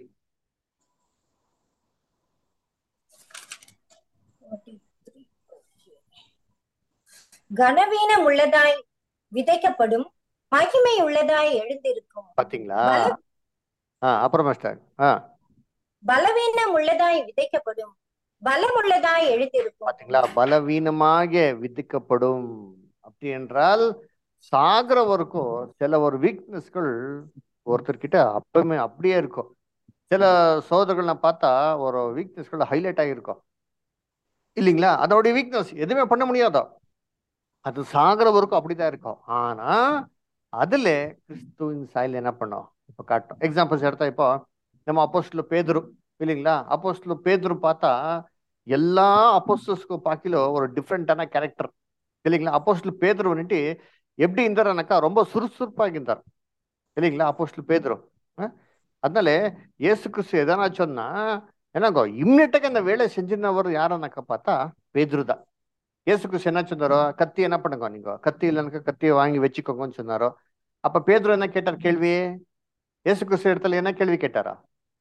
கனவீனம் உள்ளதாய் விதைக்கப்படும் மகிமை உள்ளதாய் எழுந்திருக்கும்
பாத்தீங்களா ஆ அப்புறம் மாஸ்டர் ஆ
பலவீனம் உள்ளதாய் விதைக்கப்படும் பலம் உள்ளதாய் எழுந்திருக்கும்
பாத்தீங்களா பலவீனமாக விதிக்கப்படும் அப்படி என்றால் சாகிறவருக்கும் சில ஒரு வீக்னஸ்கள் ஒருத்தர்கிட்ட அப்பவுமே அப்படியே இருக்கும் சில சோதர்கள்லாம் பார்த்தா ஒரு வீக்னஸ்கள் ஹைலைட் ஆகிருக்கும் இல்லைங்களா அதோடைய வீக்னஸ் எதுவுமே பண்ண முடியாதோ அது சாகிறவருக்கும் அப்படிதான் இருக்கும் ஆனா அதுல கிறிஸ்துவின் சாயல் என்ன பண்ணோம் இப்போ காட்டும் எக்ஸாம்பிள்ஸ் எடுத்தா இப்போ நம்ம அப்போஸ்டல் பேதுரு இல்லைங்களா அப்போஸ்டல் பேதுரு பார்த்தா எல்லா அப்போஸ்டல்ஸ்க்கும் பார்க்கல ஒரு டிஃப்ரெண்டான கேரக்டர் இல்லைங்களா அப்போஸ்டல் பேதுரு வந்துட்டு எப்படி இருந்தாருனாக்கா ரொம்ப சுறுசுறுப்பாக இருந்தார் இல்லைங்களா அப்போஸ்டல் பேதுரு அஹ்? அதனால இயேசு கிறிஸ்து எதனா சொன்னா என்னங்கோ இம்மிடியட்டாக அந்த வேலை செஞ்சிருந்தவர் யாருன்னாக்கா பார்த்தா பேதுரு தான் இயேசு கிறிஸ்து என்ன சொன்னாரோ கத்தி என்ன பண்ணுங்க நீங்க கத்தி இல்லைனாக்கா கத்தியை வாங்கி வச்சுக்கோங்கன்னு சொன்னாரோ அப்ப பேதுரு என்ன கேட்டார் கேள்வி இயேசு கிறிஸ்து இடத்துல என்ன கேள்வி கேட்டாரா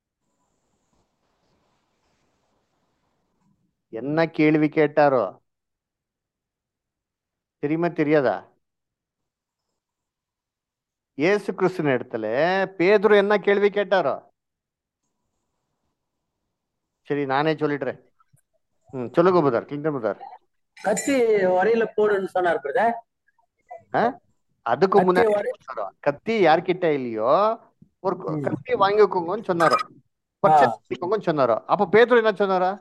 என்ன கேள்வி கேட்டாரோ தெரியுமா தெரியாதா இயேசு கிறிஸ்துவின் இடத்துல பேதுரு என்ன கேள்வி கேட்டாரோ சரி நானே சொல்லிடுறேன் ம் சொல்லுங்க புதர் கிங்டம் புதர்
கத்தி வரையில போடுன்னு சொன்னார் பிரதர்
அதுக்கு
கத்தி
முன்னாடி
வரை
சொன்னாரோ கத்தி யார்கிட்ட இல்லையோ ஒரு க- கத்தி வாங்கிக்கோங்கன்னு சொன்னாரோ பர்ச்சேஸ் பண்ணிக்கோங்கன்னு சொன்னாரோ அப்ப பேதுரு என்ன சொன்னாரா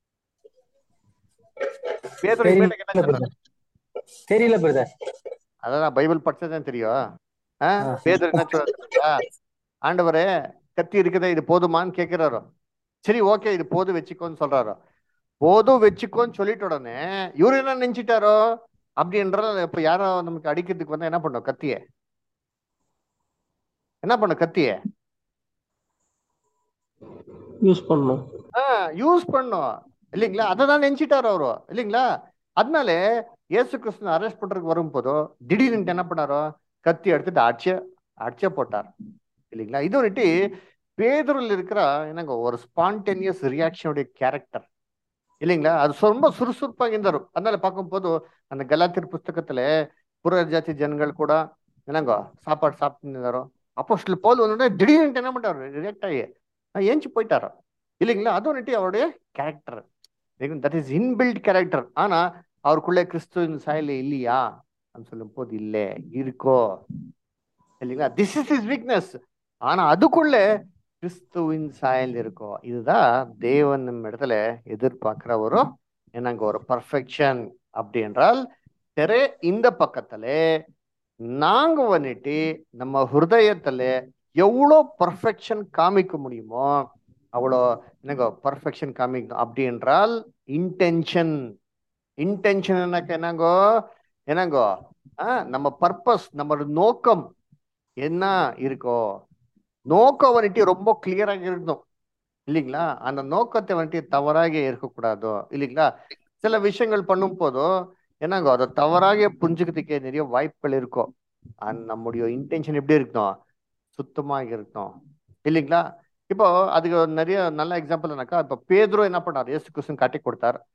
பேதுரு
தெரியல
இமீடியட் என்ன சொன்னாரு
பிரதர் தெரியல பிரதர்
அதான் பைபிள் படிச்சதான் தெரியும் ஆ?
ஆ.
பேதுரு என்ன சொல்றாரு தெரியுங்களா? ஆண்டவரே கத்தி இருக்குதே இது போதுமான்னு கேக்குறாரோ சரி ஓகே இது போதும் வச்சுக்கோன்னு சொல்றாரோ போதும் வச்சுக்கோன்னு சொல்லிட்ட உடனே இவரு என்ன நினைச்சிட்டாரோ அப்படின்றது இப்ப யாரோ நமக்கு அடிக்கிறதுக்கு வந்தா என்ன பண்ணும் கத்திய என்ன பண்ணும் கத்திய
யூஸ் பண்ணணும்
ஆஹ் யூஸ் பண்ணும் இல்லைங்களா அதை தான் நினைச்சிட்டாரு அவரு இல்லைங்களா அதனால இயேசு கிறிஸ்துவ அரெஸ்ட் பண்றதுக்கு வரும்போதோ திடீர்னு என்ன பண்ணாரோ கத்தி எடுத்துட்டு அடிச்ச அடிச்ச போட்டார் இல்லைங்களா இது வந்துட்டு பேதுருல இருக்கிற என்னங்க ஒரு ஸ்பான்டேனியஸ் ரியாக்ஷனுடைய கேரக்டர் இல்லைங்களா அது சொ- ரொம்ப சுறுசுறுப்பாக இருந்தாரு அதனால பார்க்கும்போது அந்த கலாத்தியர் புஸ்தகத்துல புற ஜாதி ஜனங்கள் கூட என்னங்க சாப்பாடு சாப்பிட்டு இருந்தாரோ அப்போ சில போல் வந்து திடீர்னு என்ன பண்ணாரு ரியாக்ட் ஆகி அஹ் ஏஞ்சி போயிட்டாரோ இல்லைங்களா அது வந்துட்டு அவருடைய character that is inbuilt character ஆனா அவருக்குள்ளே கிறிஸ்துவின் சாயல் இல்லையா அப்படின்னு சொல்லும் போது இல்ல இருக்கோ இல்லைங்களா திஸ் இஸ் இஸ் வீக்னஸ் ஆனா அதுக்குள்ள கிறிஸ்துவின் சாயல் இருக்கும் இதுதான் தேவன் நம்ம இடத்துல எதிர்பார்க்கிற ஒரு என்னங்க ஒரு பர்ஃபெக்ஷன் அப்படி என்றால் தெரே இந்த பக்கத்துல நாங்க வந்துட்டு நம்ம ஹிருதயத்துல எவ்வளோ பர்ஃபெக்ஷன் காமிக்க முடியுமோ அவ்வளோ என்னங்க பர்ஃபெக்ஷன் காமிக்கணும் அப்படி என்றால் இன்டென்ஷன் இன்டென்ஷன் என்னக்க என்னங்கோ என்னங்கோ ஆ, நம்ம பர்பஸ் நம்ம நோக்கம் என்ன இருக்கோ நோக்கம் வந்துட்டு ரொம்ப கிளியராக இருக்கணும் இல்லைங்களா அந்த நோக்கத்தை வந்துட்டு தவறாக இருக்கக்கூடாதோ இல்லைங்களா சில விஷயங்கள் பண்ணும் போதோ என்னங்கோ அதை தவறாக புரிஞ்சுக்கிறதுக்கே நிறைய வாய்ப்புகள் இருக்கும் அண்ட் நம்முடைய இன்டென்ஷன் எப்படி இருக்கணும் சுத்தமாக இருக்கணும் இல்லைங்களா இப்போ அதுக்கு ஒரு நிறைய நல்ல எக்ஸாம்பிள் என்னக்கா இப்போ பேதுரு என்ன பண்ணார் இயேசு கிறிஸ்துன்னு காட்டி கொடுத்தார்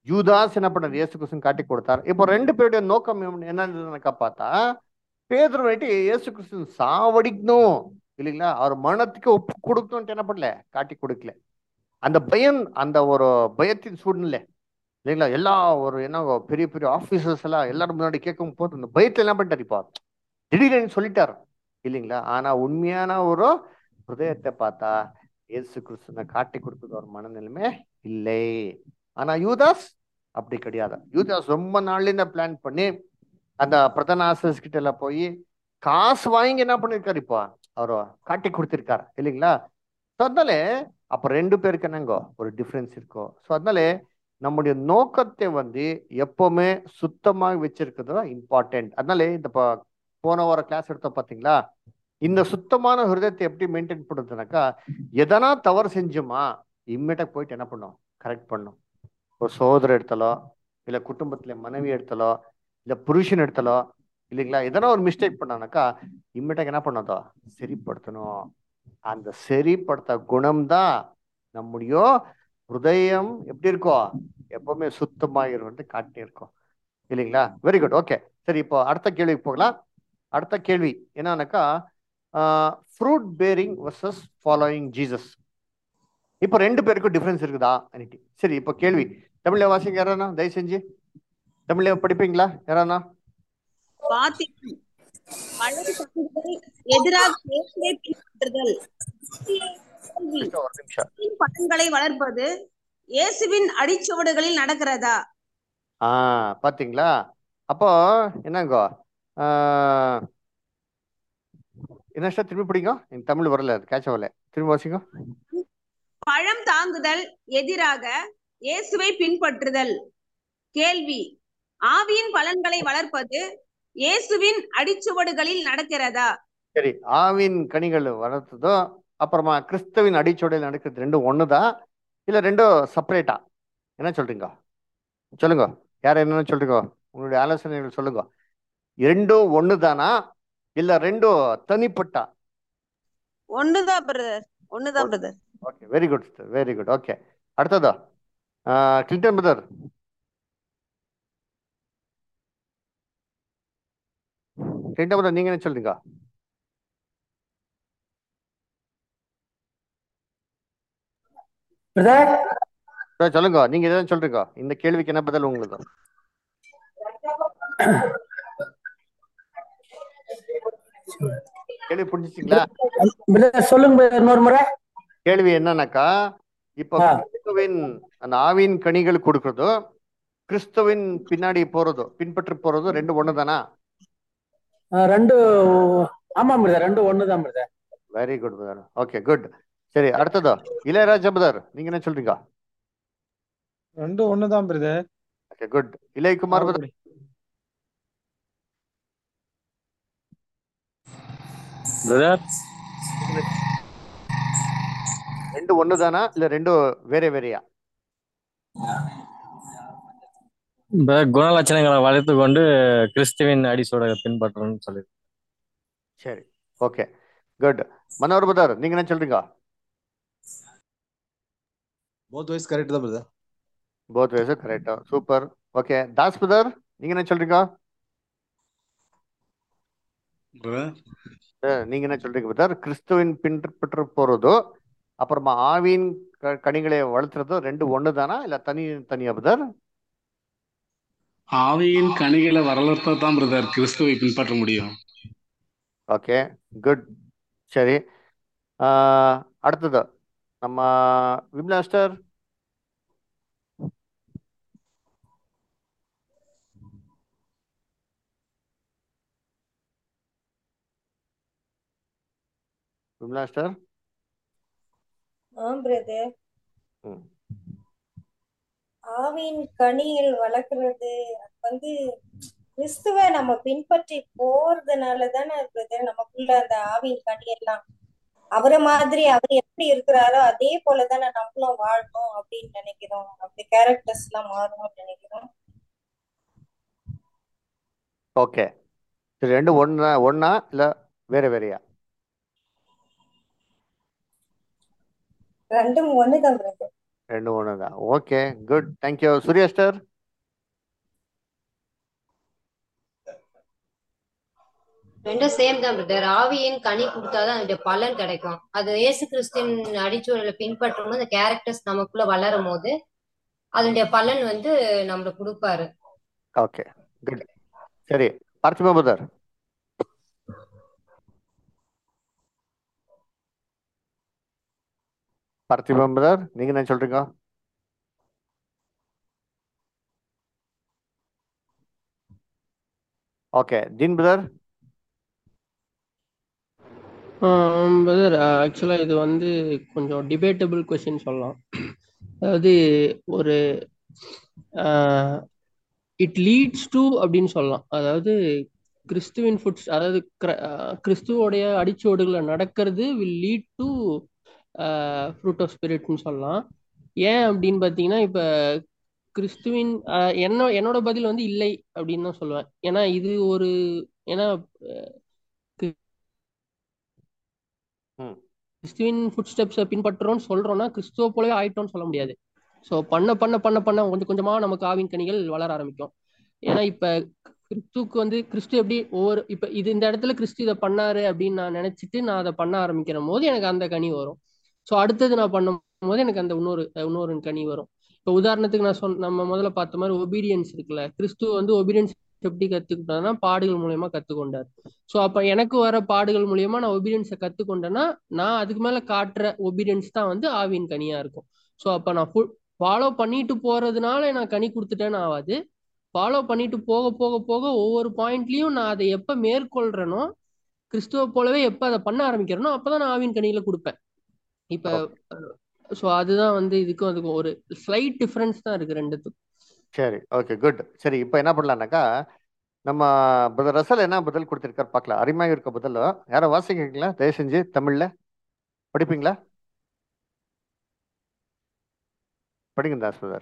யூதாஸ் என்ன பண்ணார் இயேசு கிறிஸ்து காட்டி கொடுத்தார் இப்போ ரெண்டு பேருடைய நோக்கம் என்னன்னு பார்த்தா பேதுரு வந்துட்டு இயேசு கிறிஸ்து சாவடிக்கணும் இல்லைங்களா அவர் மரணத்துக்கு ஒப்பு கொடுக்கணும்ட்டு என்ன பண்ணல காட்டி கொடுக்கல அந்த பயம் அந்த ஒரு பயத்தின் சூழ்நிலை இல்லைங்களா எல்லா ஒரு என்ன பெரிய பெரிய ஆஃபீஸர்ஸ் எல்லாம் எல்லாரும் முன்னாடி கேட்கும் போது அந்த பயத்துல என்ன பண்ணிட்டாரு இப்போ திடீர்னு சொல்லிட்டார் இல்லைங்களா ஆனா உண்மையான ஒரு ஹிருதயத்தை பார்த்தா இயேசு கிறிஸ்துவ காட்டி கொடுக்குற ஒரு மனநிலைமை இல்லை ஆனா யூதாஸ் அப்படி கிடையாது யூதாஸ் ரொம்ப நாள்ல பிளான் பண்ணி அந்த பிரதான ஆசிரியர்ஸ் கிட்ட எல்லாம் போய் காசு வாங்கி என்ன பண்ணிருக்காரு இப்போ அவர் காட்டி கொடுத்திருக்காரு இல்லைங்களா ஸோ அதனால அப்ப ரெண்டு பேருக்கு என்னங்கோ ஒரு டிஃப்ரென்ஸ் இருக்கும் ஸோ அதனால நம்முடைய நோக்கத்தை வந்து எப்பவுமே சுத்தமாக வச்சிருக்கிறது இம்பார்ட்டன்ட் அதனால இந்த போன வார கிளாஸ் எடுத்தோம் பார்த்தீங்களா இந்த சுத்தமான ஹிருதயத்தை எப்படி மெயின்டைன் பண்ணுறதுனாக்கா எதனா தவறு செஞ்சோமா இம்மிடியாக போயிட்டு என்ன பண்ணோம் கரெக்ட் பண்ணும் ஒரு சோதரை எடுத்தாலோ இல்லை குடும்பத்தில் மனைவி எடுத்தாலோ இல்லை புருஷன் எடுத்தாலோ இல்லைங்களா எதனா ஒரு மிஸ்டேக் பண்ணானாக்கா இம்மிடியாக என்ன பண்ணதோ சரிப்படுத்தணும் அந்த சரிப்படுத்த குணம் தான் நம்முடைய ஹிருதயம் எப்படி இருக்கும் எப்பவுமே சுத்தமாக காட்டி இருக்கும் இல்லைங்களா வெரி குட் ஓகே சரி இப்போ அடுத்த கேள்விக்கு போகலாம் அடுத்த கேள்வி என்னன்னாக்கா fruit bearing versus following Jesus இப்போ ரெண்டு பேருக்கும் டிஃப்ரென்ஸ் இருக்குதா அன்னிட்டு சரி இப்போ கேள்வி தமிழ்ல வாசிங்க யாரானா தயவு செஞ்சு தமிழ்ல படிப்பீங்களா யாரானா
எதிராக பின்பற்றுதல் பலன்களை வளர்ப்பது இயேசுவின் அடிச்சுவடுகளில் நடக்கிறதா
ஆ பாத்தீங்களா அப்போ என்னங்கோ என்ன திரும்பி பிடிங்க எனக்கு தமிழ் வரல அது கேட்ச வரல திரும்பி வாசிங்க
பழம் தாங்குதல் எதிராக இயேசுவை பின்பற்றுதல் கேள்வி ஆவியின் பலன்களை வளர்ப்பது இயேசுவின் அடிச்சுவடுகளில் நடக்கிறதா
சரி ஆவின் கனிகள் வளர்த்ததோ அப்புறமா கிறிஸ்தவின் அடிச்சுவடியில் நடக்கிறது ரெண்டும் ஒண்ணுதான் இல்ல ரெண்டும் செப்பரேட்டா என்ன சொல்றீங்க சொல்லுங்க யார் என்னன்னு சொல்றீங்க உங்களுடைய ஆலோசனைகள் சொல்லுங்க ரெண்டும் ஒண்ணுதானா இல்ல ரெண்டும் தனிப்பட்டா
ஒண்ணுதான் பிரதர் ஒண்ணுதான் brother
okay very good very good okay அடுத்ததா கிளின்டன் பிரதர் கிளின்டன் பிரதர் நீங்க என்ன சொல்றீங்க சொல்லுங்க நீங்க எதாவது சொல்றீங்க இந்த கேள்விக்கு என்ன பதில் உங்களுக்கு கேள்வி புரிஞ்சுச்சிங்களா
சொல்லுங்க இன்னொரு முறை
கேள்வி என்னன்னாக்கா இப்ப கிறிஸ்துவின் அந்த ஆவின் கனிகள் கொடுக்கறதோ கிறிஸ்துவின் பின்னாடி போறதோ பின்பற்றி போறதோ ரெண்டு ஒண்ணுதானா
ரெண்டு ஆமா பிரதர் ரெண்டு ஒண்ணுதான் brother
very good brother okay good சரி அடுத்ததோ இளையராஜா பிரதர் நீங்க என்ன சொல்றீங்க
ரெண்டு ஒண்ணுதான் brother
okay good Ilayakumar brother
brother
ரெண்டு ஒண்ணுதானா இல்ல ரெண்டு வேற வேறையா
குணலட்சணங்களை வளர்த்து கொண்டு கிறிஸ்துவின் அடிசோட பின்பற்றணும்னு சொல்லி
சரி ஓகே குட் மனோர் பிரதர் நீங்க என்ன சொல்றீங்க
போத் வைஸ் கரெக்ட் தான் பிரதர்
போத் வைஸ் கரெக்டா சூப்பர் ஓகே தாஸ் பிரதர் நீங்க என்ன சொல்றீங்க நீங்க என்ன சொல்றீங்க பிரதர் கிறிஸ்துவின் பின்பற்ற போறதோ அப்புறமா ஆவின் கனிகளை வளர்த்துறதோ ரெண்டு ஒண்ணு தானா இல்ல தனி தனியா பிரதர்
ஆவியின் கனிகளை வளர்த்தா தான் பிரதர் கிறிஸ்துவை பின்பற்ற முடியும்
ஓகே குட் சரி அடுத்தது நம்ம விம்லாஸ்டர் விம்லாஸ்டர்
ஆ பிரதர் ஆவின் கனியில் வளர்க்கறது வந்து கிறிஸ்துவ நம்ம பின்பற்றி போறதுனால தானே பிரதர் நமக்குள்ள அந்த ஆவின் கனி எல்லாம் அவரை மாதிரி அவர் எப்படி இருக்கிறாரோ அதே போலதானே நம்மளும் வாழணும் அப்படின்னு நினைக்கிறோம் அப்படி கேரக்டர்ஸ் எல்லாம் மாறணும்னு நினைக்கிறோம்
ஓகே சரி ரெண்டு ஒண்ணா ஒண்ணா இல்ல வேற வேறையா
ரெண்டும் ஒண்ணுதான் பிரதர்
ரெண்டு ஒன்று தான் ஓகே குட் தேங்க்யூ சூரியஸ்டர்
ரெண்டும் சேம் தான் பிரதர் ஆவியின் கனி கொடுத்தாதான் அதனுடைய பலன் கிடைக்கும் அது இயேசு கிறிஸ்தின் அடிச்சுவடலை பின்பற்றும் போது அந்த கேரக்டர்ஸ் நமக்குள்ள வளரும் போது அதனுடைய பலன் வந்து நம்மளுக்கு கொடுப்பாரு
ஓகே குட் சரி பார்த்திபா பிரதர் பார்த்திபா பிரதர் நீங்க என்ன சொல்றீங்க ஓகே தீன் பிரதர்
பிரதர் ஆக்சுவலாக இது வந்து கொஞ்சம் டிபேட்டபிள் கொஸ்டின் சொல்லலாம் அதாவது ஒரு இட் லீட்ஸ் டு அப்படின்னு சொல்லலாம் அதாவது கிறிஸ்துவின் ஃபுட்ஸ் அதாவது கிற- ஆஹ் கிறிஸ்துவோடைய அடிச்சுவடுகளை நடக்கிறது will lead to fruit of ஸ்பிரிட்னு சொல்லலாம் ஏன் அப்படின்னு பார்த்தீங்கன்னா இப்போ கிறிஸ்துவின் ஆஹ் என்ன என்னோட பதில் வந்து இல்லை அப்படின்னு தான் சொல்லுவேன் ஏன்னா இது ஒரு ஏன்னா ஆஹ் கி-
ம்
கிறிஸ்துவின் ஃபுட் ஸ்டெப்ஸை பின்பற்றுறோம்னு சொல்றோம்னா கிறிஸ்துவ போலவே ஆயிட்டோம்னு சொல்ல முடியாது ஸோ பண்ண பண்ண பண்ண பண்ண கொஞ்சம் கொஞ்சமா நமக்கு ஆவின் கனிகள் வளர ஆரம்பிக்கும் ஏன்னா இப்ப கிறிஸ்துவுக்கு வந்து கிறிஸ்து எப்படி ஒவ்வொரு இப்ப இது இந்த இடத்துல கிறிஸ்து இதை பண்ணாரு அப்படின்னு நான் நினைச்சிட்டு நான் அதை பண்ண ஆரம்பிக்கிற போது எனக்கு அந்த கனி வரும் ஸோ அடுத்தது நான் பண்ணும் போது எனக்கு அந்த இன்னொரு இன்னொரு கனி வரும் இப்போ உதாரணத்துக்கு நான் சொன்ன நம்ம முதல்ல பார்த்த மாதிரி ஒபீடியன்ஸ் இருக்குல்ல கிறிஸ்து வந்து ஒபீடியன்ஸ் எப்படி கத்துக்கிட்டாருன்னா பாடுகள் மூலியமா கத்துக்கொண்டார் ஸோ அப்ப எனக்கு வர பாடுகள் மூலியமா நான் ஒபீடியன்ஸை கத்துக்கொண்டேன்னா நான் அதுக்கு மேல காட்டுற ஒபீடியன்ஸ் தான் வந்து ஆவியின் கனியா இருக்கும் ஸோ அப்ப நான் ஃபுல் ஃபாலோ பண்ணிட்டு போறதுனால நான் கனி கொடுத்துட்டேன்னு ஆகாது ஃபாலோ பண்ணிட்டு போக போக போக ஒவ்வொரு பாயிண்ட்லயும் நான் அதை எப்ப மேற்கொள்றேனோ கிறிஸ்துவ போலவே எப்ப அதை பண்ண ஆரம்பிக்கிறேனோ அப்பதான் நான் ஆவின் கனியில கொடுப்பேன் இப்ப ஸோ அதுதான் வந்து இதுக்கும் அதுக்கும் ஒரு ஸ்லைட் டிஃபரன்ஸ் தான் இருக்கு ரெண்டுத்துக்கும்
சரி ஓகே குட் சரி இப்போ என்ன பண்ணலாம்னாக்கா நம்ம பிரதர் ரசல் என்ன பதில் கொடுத்திருக்காரு பார்க்கலாம் அருமையாக இருக்க பதில் யாரை வாசிக்கிறீங்களா தயவு செஞ்சு தமிழ்ல படிப்பீங்களா படிங்க தாஸ் பிரதர்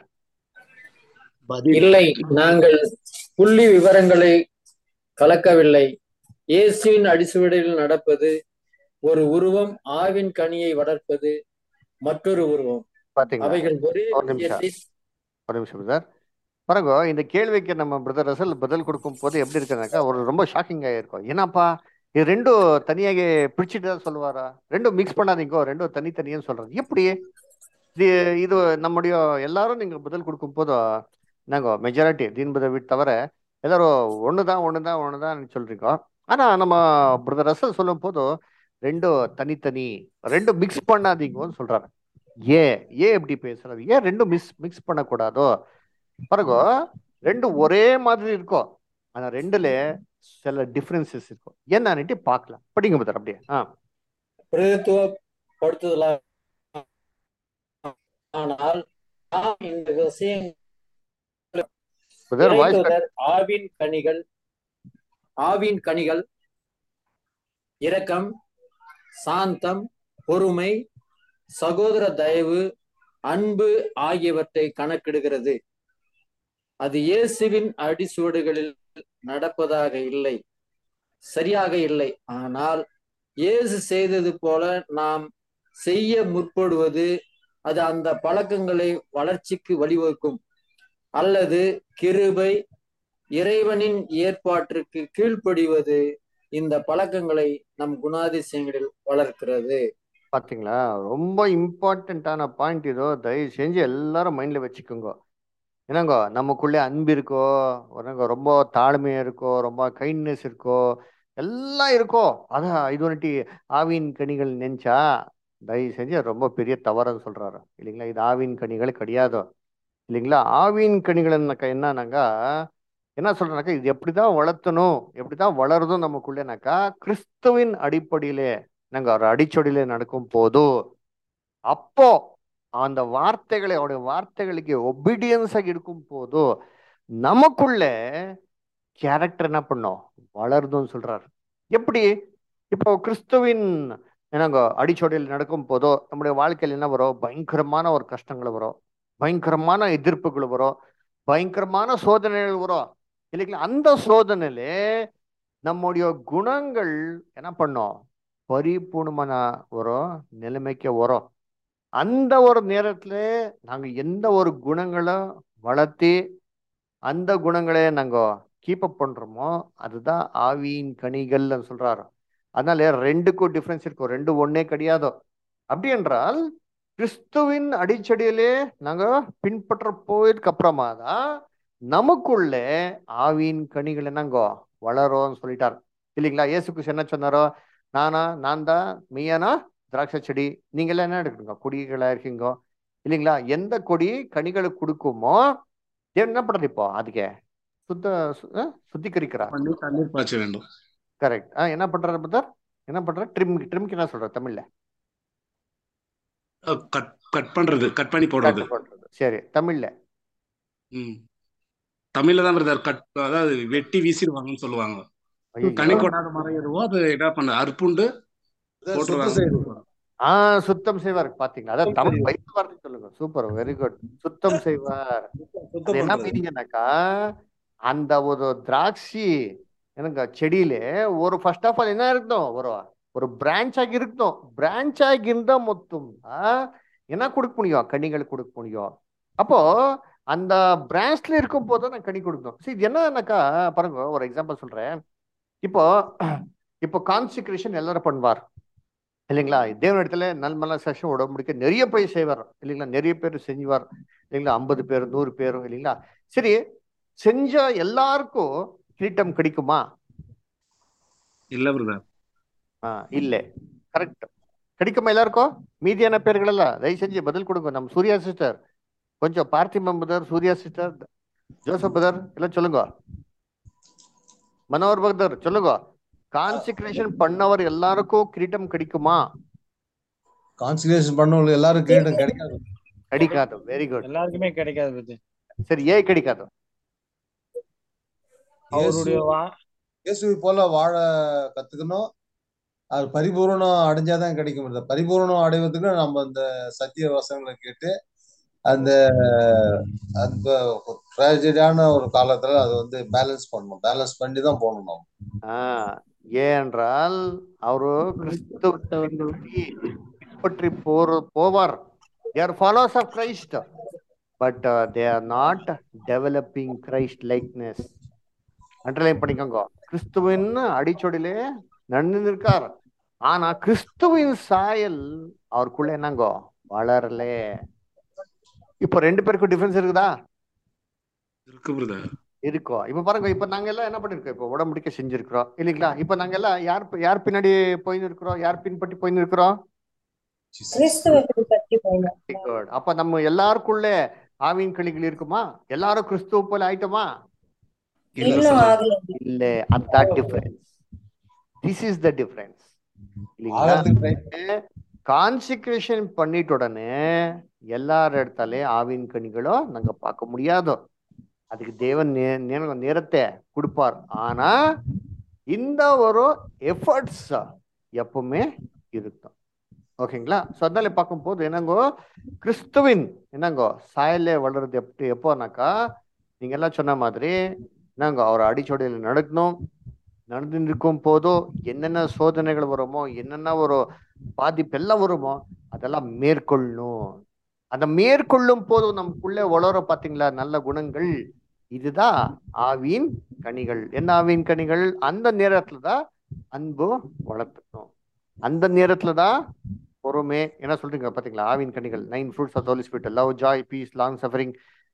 இல்லை நாங்கள் புள்ளி விவரங்களை கலக்கவில்லை இயேசுவின் அடிசுவடியில் நடப்பது ஒரு உருவம் ஆவின் கனியை வளர்ப்பது மற்றொரு உருவம்
பாத்தீங்களா
அவைகள் ஒரே
ஒரு நிமிஷம்
விஷயத்தை
ஒரு நிமிஷம் பிரதர் பாருங்க இந்த கேள்விக்கு நம்ம பிரதர் ரசல் பதில் கொடுக்கும் போது எப்படி இருக்குனாக்கா ஒரு ரொம்ப ஷாக்கிங் ஆயிருக்கும் ஏன்னாப்பா இது ரெண்டும் தனியாக பிரிச்சுட்டு தான் சொல்லுவாரா ரெண்டும் மிக்ஸ் பண்ணாதீங்கோ ரெண்டும் தனித்தனியும் சொல்றது எப்படி இது இது நம்முடைய எல்லாரும் நீங்க பதில் கொடுக்கும் போது நாங்க மெஜாரிட்டி தீன்பதை விட்டு தவிர எல்லாரும் ஒண்ணுதான் ஒண்ணுதான் ஒண்ணுதான் சொல்றீங்க ஆனா நம்ம பிரதர் ரசல் சொல்லும் போது ரெண்டும் தனித்தனி ரெண்டும் மிக்ஸ் பண்ணாதீங்கன்னு சொல்றாரு ஏன் ஏன் எப்படி பேசுறது ஏன் ரெண்டும் மிக்ஸ் மிக்ஸ் பண்ணக்கூடாதோ பாருங்க ரெண்டும் ஒரே மாதிரி இருக்கும் ஆனா ரெண்டுல சில டிஃபரன்சஸ் இருக்கும் என்னன்னுட்டு பார்க்கலாம் படிங்க பதர் அப்படியே ஆ
பிரதித்துவப்படுத்துதலா ஆனால் நாம் இந்த விஷயம்
பிரதர் வாய்ஸ்
இறைந்துதல், ஆவின் கனிகள் ஆவின் கனிகள் இரக்கம் சாந்தம் பொறுமை சகோதர தயவு அன்பு ஆகியவற்றை கணக்கிடுகிறது அது இயேசுவின் அடிசுவடுகளில் நடப்பதாக இல்லை சரியாக இல்லை ஆனால் இயேசு செய்தது போல நாம் செய்ய முற்படுவது அது அந்த பழக்கங்களை வளர்ச்சிக்கு வழிவகுக்கும் அல்லது கிருபை இறைவனின் ஏற்பாட்டிற்கு கீழ்ப்படிவது இந்த பழக்கங்களை நம் குணாதிசயங்களில் வளர்க்கிறது
பாத்தீங்களா ரொம்ப இம்பார்ட்டண்ட்டான பாயிண்ட் இதோ தயவு செஞ்சு எல்லாரும் மைண்ட்ல வச்சுக்கோங்க என்னங்கோ நமக்குள்ளே அன்பு இருக்கோ என்னங்கோ ரொம்ப தாழ்மையா இருக்கோ ரொம்ப கைண்ட்னஸ் இருக்கோ எல்லாம் இருக்கோ அதான் இது வந்துட்டு ஆவின் கனிகள் நினைச்சா தயவு செஞ்சு ரொம்ப பெரிய தவறுன்னு சொல்றாரு இல்லைங்களா இது ஆவின் கனிகள் கிடையாது இல்லைங்களா ஆவின் கனிகள் என்னன்னாக்கா என்ன சொல்றேனாக்கா இது எப்படிதான் வளர்த்தணும் எப்படிதான் வளருதும் நமக்குள்ளேனாக்கா கிறிஸ்துவின் அடிப்படையிலே நாங்க ஒரு அடிச்சொடியில நடக்கும் போது அப்போ அந்த வார்த்தைகளை அவருடைய வார்த்தைகளுக்கு ஒபீடியன்ஸாக இருக்கும் போது நமக்குள்ள கேரக்டர் என்ன பண்ணோம் வளருதுன்னு சொல்றாரு எப்படி இப்போ கிறிஸ்துவின் என்னங்க அடிச்சொடியில் நடக்கும் போதோ நம்முடைய வாழ்க்கையில் என்ன வரும் பயங்கரமான ஒரு கஷ்டங்கள் வரும் பயங்கரமான எதிர்ப்புகள் வரும் பயங்கரமான சோதனைகள் வரும் இல்லைங்களா அந்த சோதனையில நம்முடைய குணங்கள் என்ன பண்ணோம் பரிபூர்ணமான ஒரு நிலைமைக்கு வரும் அந்த ஒரு நேரத்துல நாங்க எந்த ஒரு குணங்களை வளர்த்தி அந்த குணங்களை நாங்க கீப் அப் பண்றோமோ அதுதான் ஆவியின் கனிகள்னு சொல்றாரு அதனால ரெண்டுக்கும் டிஃபரன்ஸ் இருக்கும் ரெண்டு ஒண்ணே கிடையாது அப்படி என்றால் கிறிஸ்துவின் அடிச்சடியிலே நாங்க பின்பற்ற போயதுக்கு அப்புறமா தான் நமக்குள்ளே ஆவியின் கனிகள் என்னங்கோ வளரும்னு சொல்லிட்டார் இல்லைங்களா இயேசு கிறிஸ்து என்ன சொன்னாரோ நானா நான் தான் மெய்யானா திராட்சை செடி நீங்க எல்லாம் என்ன எடுக்கணுங்க கொடிகளா இருக்கீங்க இல்லைங்களா எந்த கொடி கனிகளை கொடுக்குமோ தேவன் என்ன பண்றது இப்போ அதுக்கு சுத்த சு- அஹ் சுத்திகரிக்கிறார்
பண்ணி தண்ணீர் பாய்ச்ச வேண்டும்
கரெக்ட் ஆ என்ன பண்றாரு பத்தர் என்ன பண்றாரு ட்ரிம் ட்ரிம்க்கு என்ன சொல்ற தமிழ்ல
அஹ் கட் கட் பண்றது கட் பண்ணி போடுறது
கட் பண்றது சரி தமிழ்ல
ம் தமிழ்ல தான் பிரதர் கட் அதாவது வெட்டி வீசிடுவாங்கன்னு சொல்லுவாங்க
ஐயோ
கனி கொடாத மரம் எதுவோ அது என்ன பண்ண அறுப்புண்டு
சுத்தம்
போட்டுருவாங்க
செய்வது
ஆ சுத்தம் செய்வார் பாத்தீங்களா அதான் தமிழ் பைபிள் வார்த்தை சொல்லுங்க சூப்பர் வெரி குட் சுத்தம் செய்வார் அது
சுத்தம்
என்ன
பண்றது
மீனிங்னாக்கா அந்த ஒரு திராட்சை எனக்கு செடியில ஒரு ஃபர்ஸ்ட் ஆஃப் ஆல் என்ன இருக்கணும் ஒரு ஒரு பிரான்ச் ஆகி இருக்கணும் பிரான்ச் ஆகி இருந்தா மொத்தம் என்ன கொடுக்க முடியும் கனிகள் கொடுக்க முடியும் அப்போ அந்த பிரான்ச்ல இருக்கும் போது நான் கனி கொடுக்கணும் சரி இது என்னன்னாக்கா பாருங்க ஒரு எக்ஸாம்பிள் சொல்றேன் இப்போ இப்போ கான்சிக்ரேஷன் எல்லாரும் பண்ணுவார் இல்லைங்களா தேவன் இடத்துல நல்மல செஷன் உடம்புடிக்க நிறைய பேர் செய்வார் இல்லைங்களா நிறைய பேர் செஞ்சுவார் இல்லைங்களா ஐம்பது பேர் நூறு பேரும் இல்லைங்களா சரி செஞ்ச எல்லாருக்கும் கிரீட்டம் கிடைக்குமா
இல்ல பிரதர்
ஆ இல்லை கரெக்ட் கிடைக்குமா எல்லாருக்கும் மீதியான பேர்கள் எல்லாம் தயவு செஞ்சு பதில் கொடுங்க நம்ம சூர்யா சிஸ்டர் கொஞ்சம் பார்த்திமம் brother Surya sister Joseph brother எல்லாம் சொல்லுங்க மனோகர் பகதர் சொல்லுங்க கான்சிக்ரேஷன் பண்ணவர் எல்லாருக்கும் கிரீட்டம் கிடைக்குமா
கான்சன்ட்ரேஷன் பண்ணவங்களுக்கு எல்லாரும் கிரீடம் கிடைக்காது
கிடைக்காது வெரி குட்
எல்லாருக்குமே கிடைக்காது பத்தி
சரி ஏன் கிடைக்காது
அவருடைய வா
இயேசுவை போல வாழ கத்துக்கணும் அது பரிபூரணம் அடைஞ்சாதான் கிடைக்கும் இந்த பரிபூரணம் அடைவதற்கு நம்ம அந்த சத்திய வசனங்களை கேட்டு அந்த அந்த ட்ராஜடியான ஒரு காலத்துல அது வந்து பேலன்ஸ் பண்ணணும் பேலன்ஸ் பண்ணி தான் போகணும் நம்ம
ஆஹ் ஏனென்றால் அவரு கிறிஸ்துவ பின்பற்றி பின்பற்றி போற போவார் they are followers of christ but uh, they are not developing christ likeness underline பண்ணிக்கோங்க கிறிஸ்துவின் அடிச்சொடிலே நடந்திருக்கார் ஆனா கிறிஸ்துவின் சாயல் அவருக்குள்ள என்னங்கோ வளரலே இப்போ ரெண்டு பேருக்கும் டிஃபரன்ஸ் இருக்குதா
இருக்கு பிரதர்
இருக்கோம் இப்ப பாருங்க இப்ப நாங்க எல்லாம் என்ன பண்ணிருக்கோம் இப்ப உடம்புடிக்க செஞ்சிருக்கிறோம் இல்லைங்களா இப்ப நாங்க எல்லாம் யார் பி- யார் பின்னாடி போயின்னு இருக்கிறோம் யார் பின்பற்றி போயின்னு இருக்கிறோம்
கிறிஸ்துவை பின்பற்றி போயிடும்
Very good. அப்ப நம்ம எல்லாருக்குள்ள ஆவின் கிளிகள் இருக்குமா எல்லாரும் கிறிஸ்துவ போல ஆயிட்டோமா
இல்ல
இன்னும்
பிரதர்
ஆகல
இல்ல அதான் difference this is the difference இல்லைங்களா
ஆகிறதுக்கு ட்ரை
கான்சிக்ரேஷன் பண்ணிட்ட உடனே எல்லார் இடத்தாலே ஆவின் கனிகளோ நாங்க பார்க்க முடியாதோ அதுக்கு தேவன் நே- நே- நேரத்தை கொடுப்பார் ஆனா இந்த ஒரு எஃபர்ட்ஸ் எப்பவுமே இருக்கும் ஓகேங்களா ஸோ அதனால பார்க்கும்போது என்னங்கோ கிறிஸ்துவின் என்னங்கோ சாயலே வளருது எப்படி எப்போனாக்கா நீங்க எல்லாம் சொன்ன மாதிரி என்னங்கோ அவர் அடிச்சொடையில் நடக்கணும் நடந்து இருக்கும் போதோ என்னென்ன சோதனைகள் வருமோ என்னென்ன ஒரு பாதிப்பு எல்லாம் வருமோ அதெல்லாம் மேற்கொள்ளணும் அந்த மேற்கொள்ளும் போது நமக்குள்ளே வளர பாத்தீங்களா நல்ல குணங்கள் இதுதான் ஆவியின் கனிகள் என்ன ஆவியின் கனிகள் அந்த நேரத்துல தான் அன்பு வளர்த்துக்கணும் அந்த நேரத்துல தான் பொறுமை என்ன சொல்றீங்க பாத்தீங்களா ஆவியின் கனிகள் nine fruits of Holy Spirit love joy peace long suffering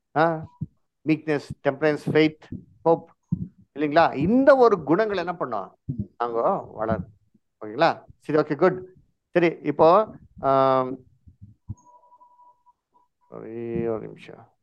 meekness temperance faith hope இல்லைங்களா இந்த ஒரு குணங்கள் என்ன பண்ணோம் நாங்க வளர் ஓகேங்களா சரி ஓகே குட் சரி இப்போ ஆம், ஒரே ஒரு நிமிஷம்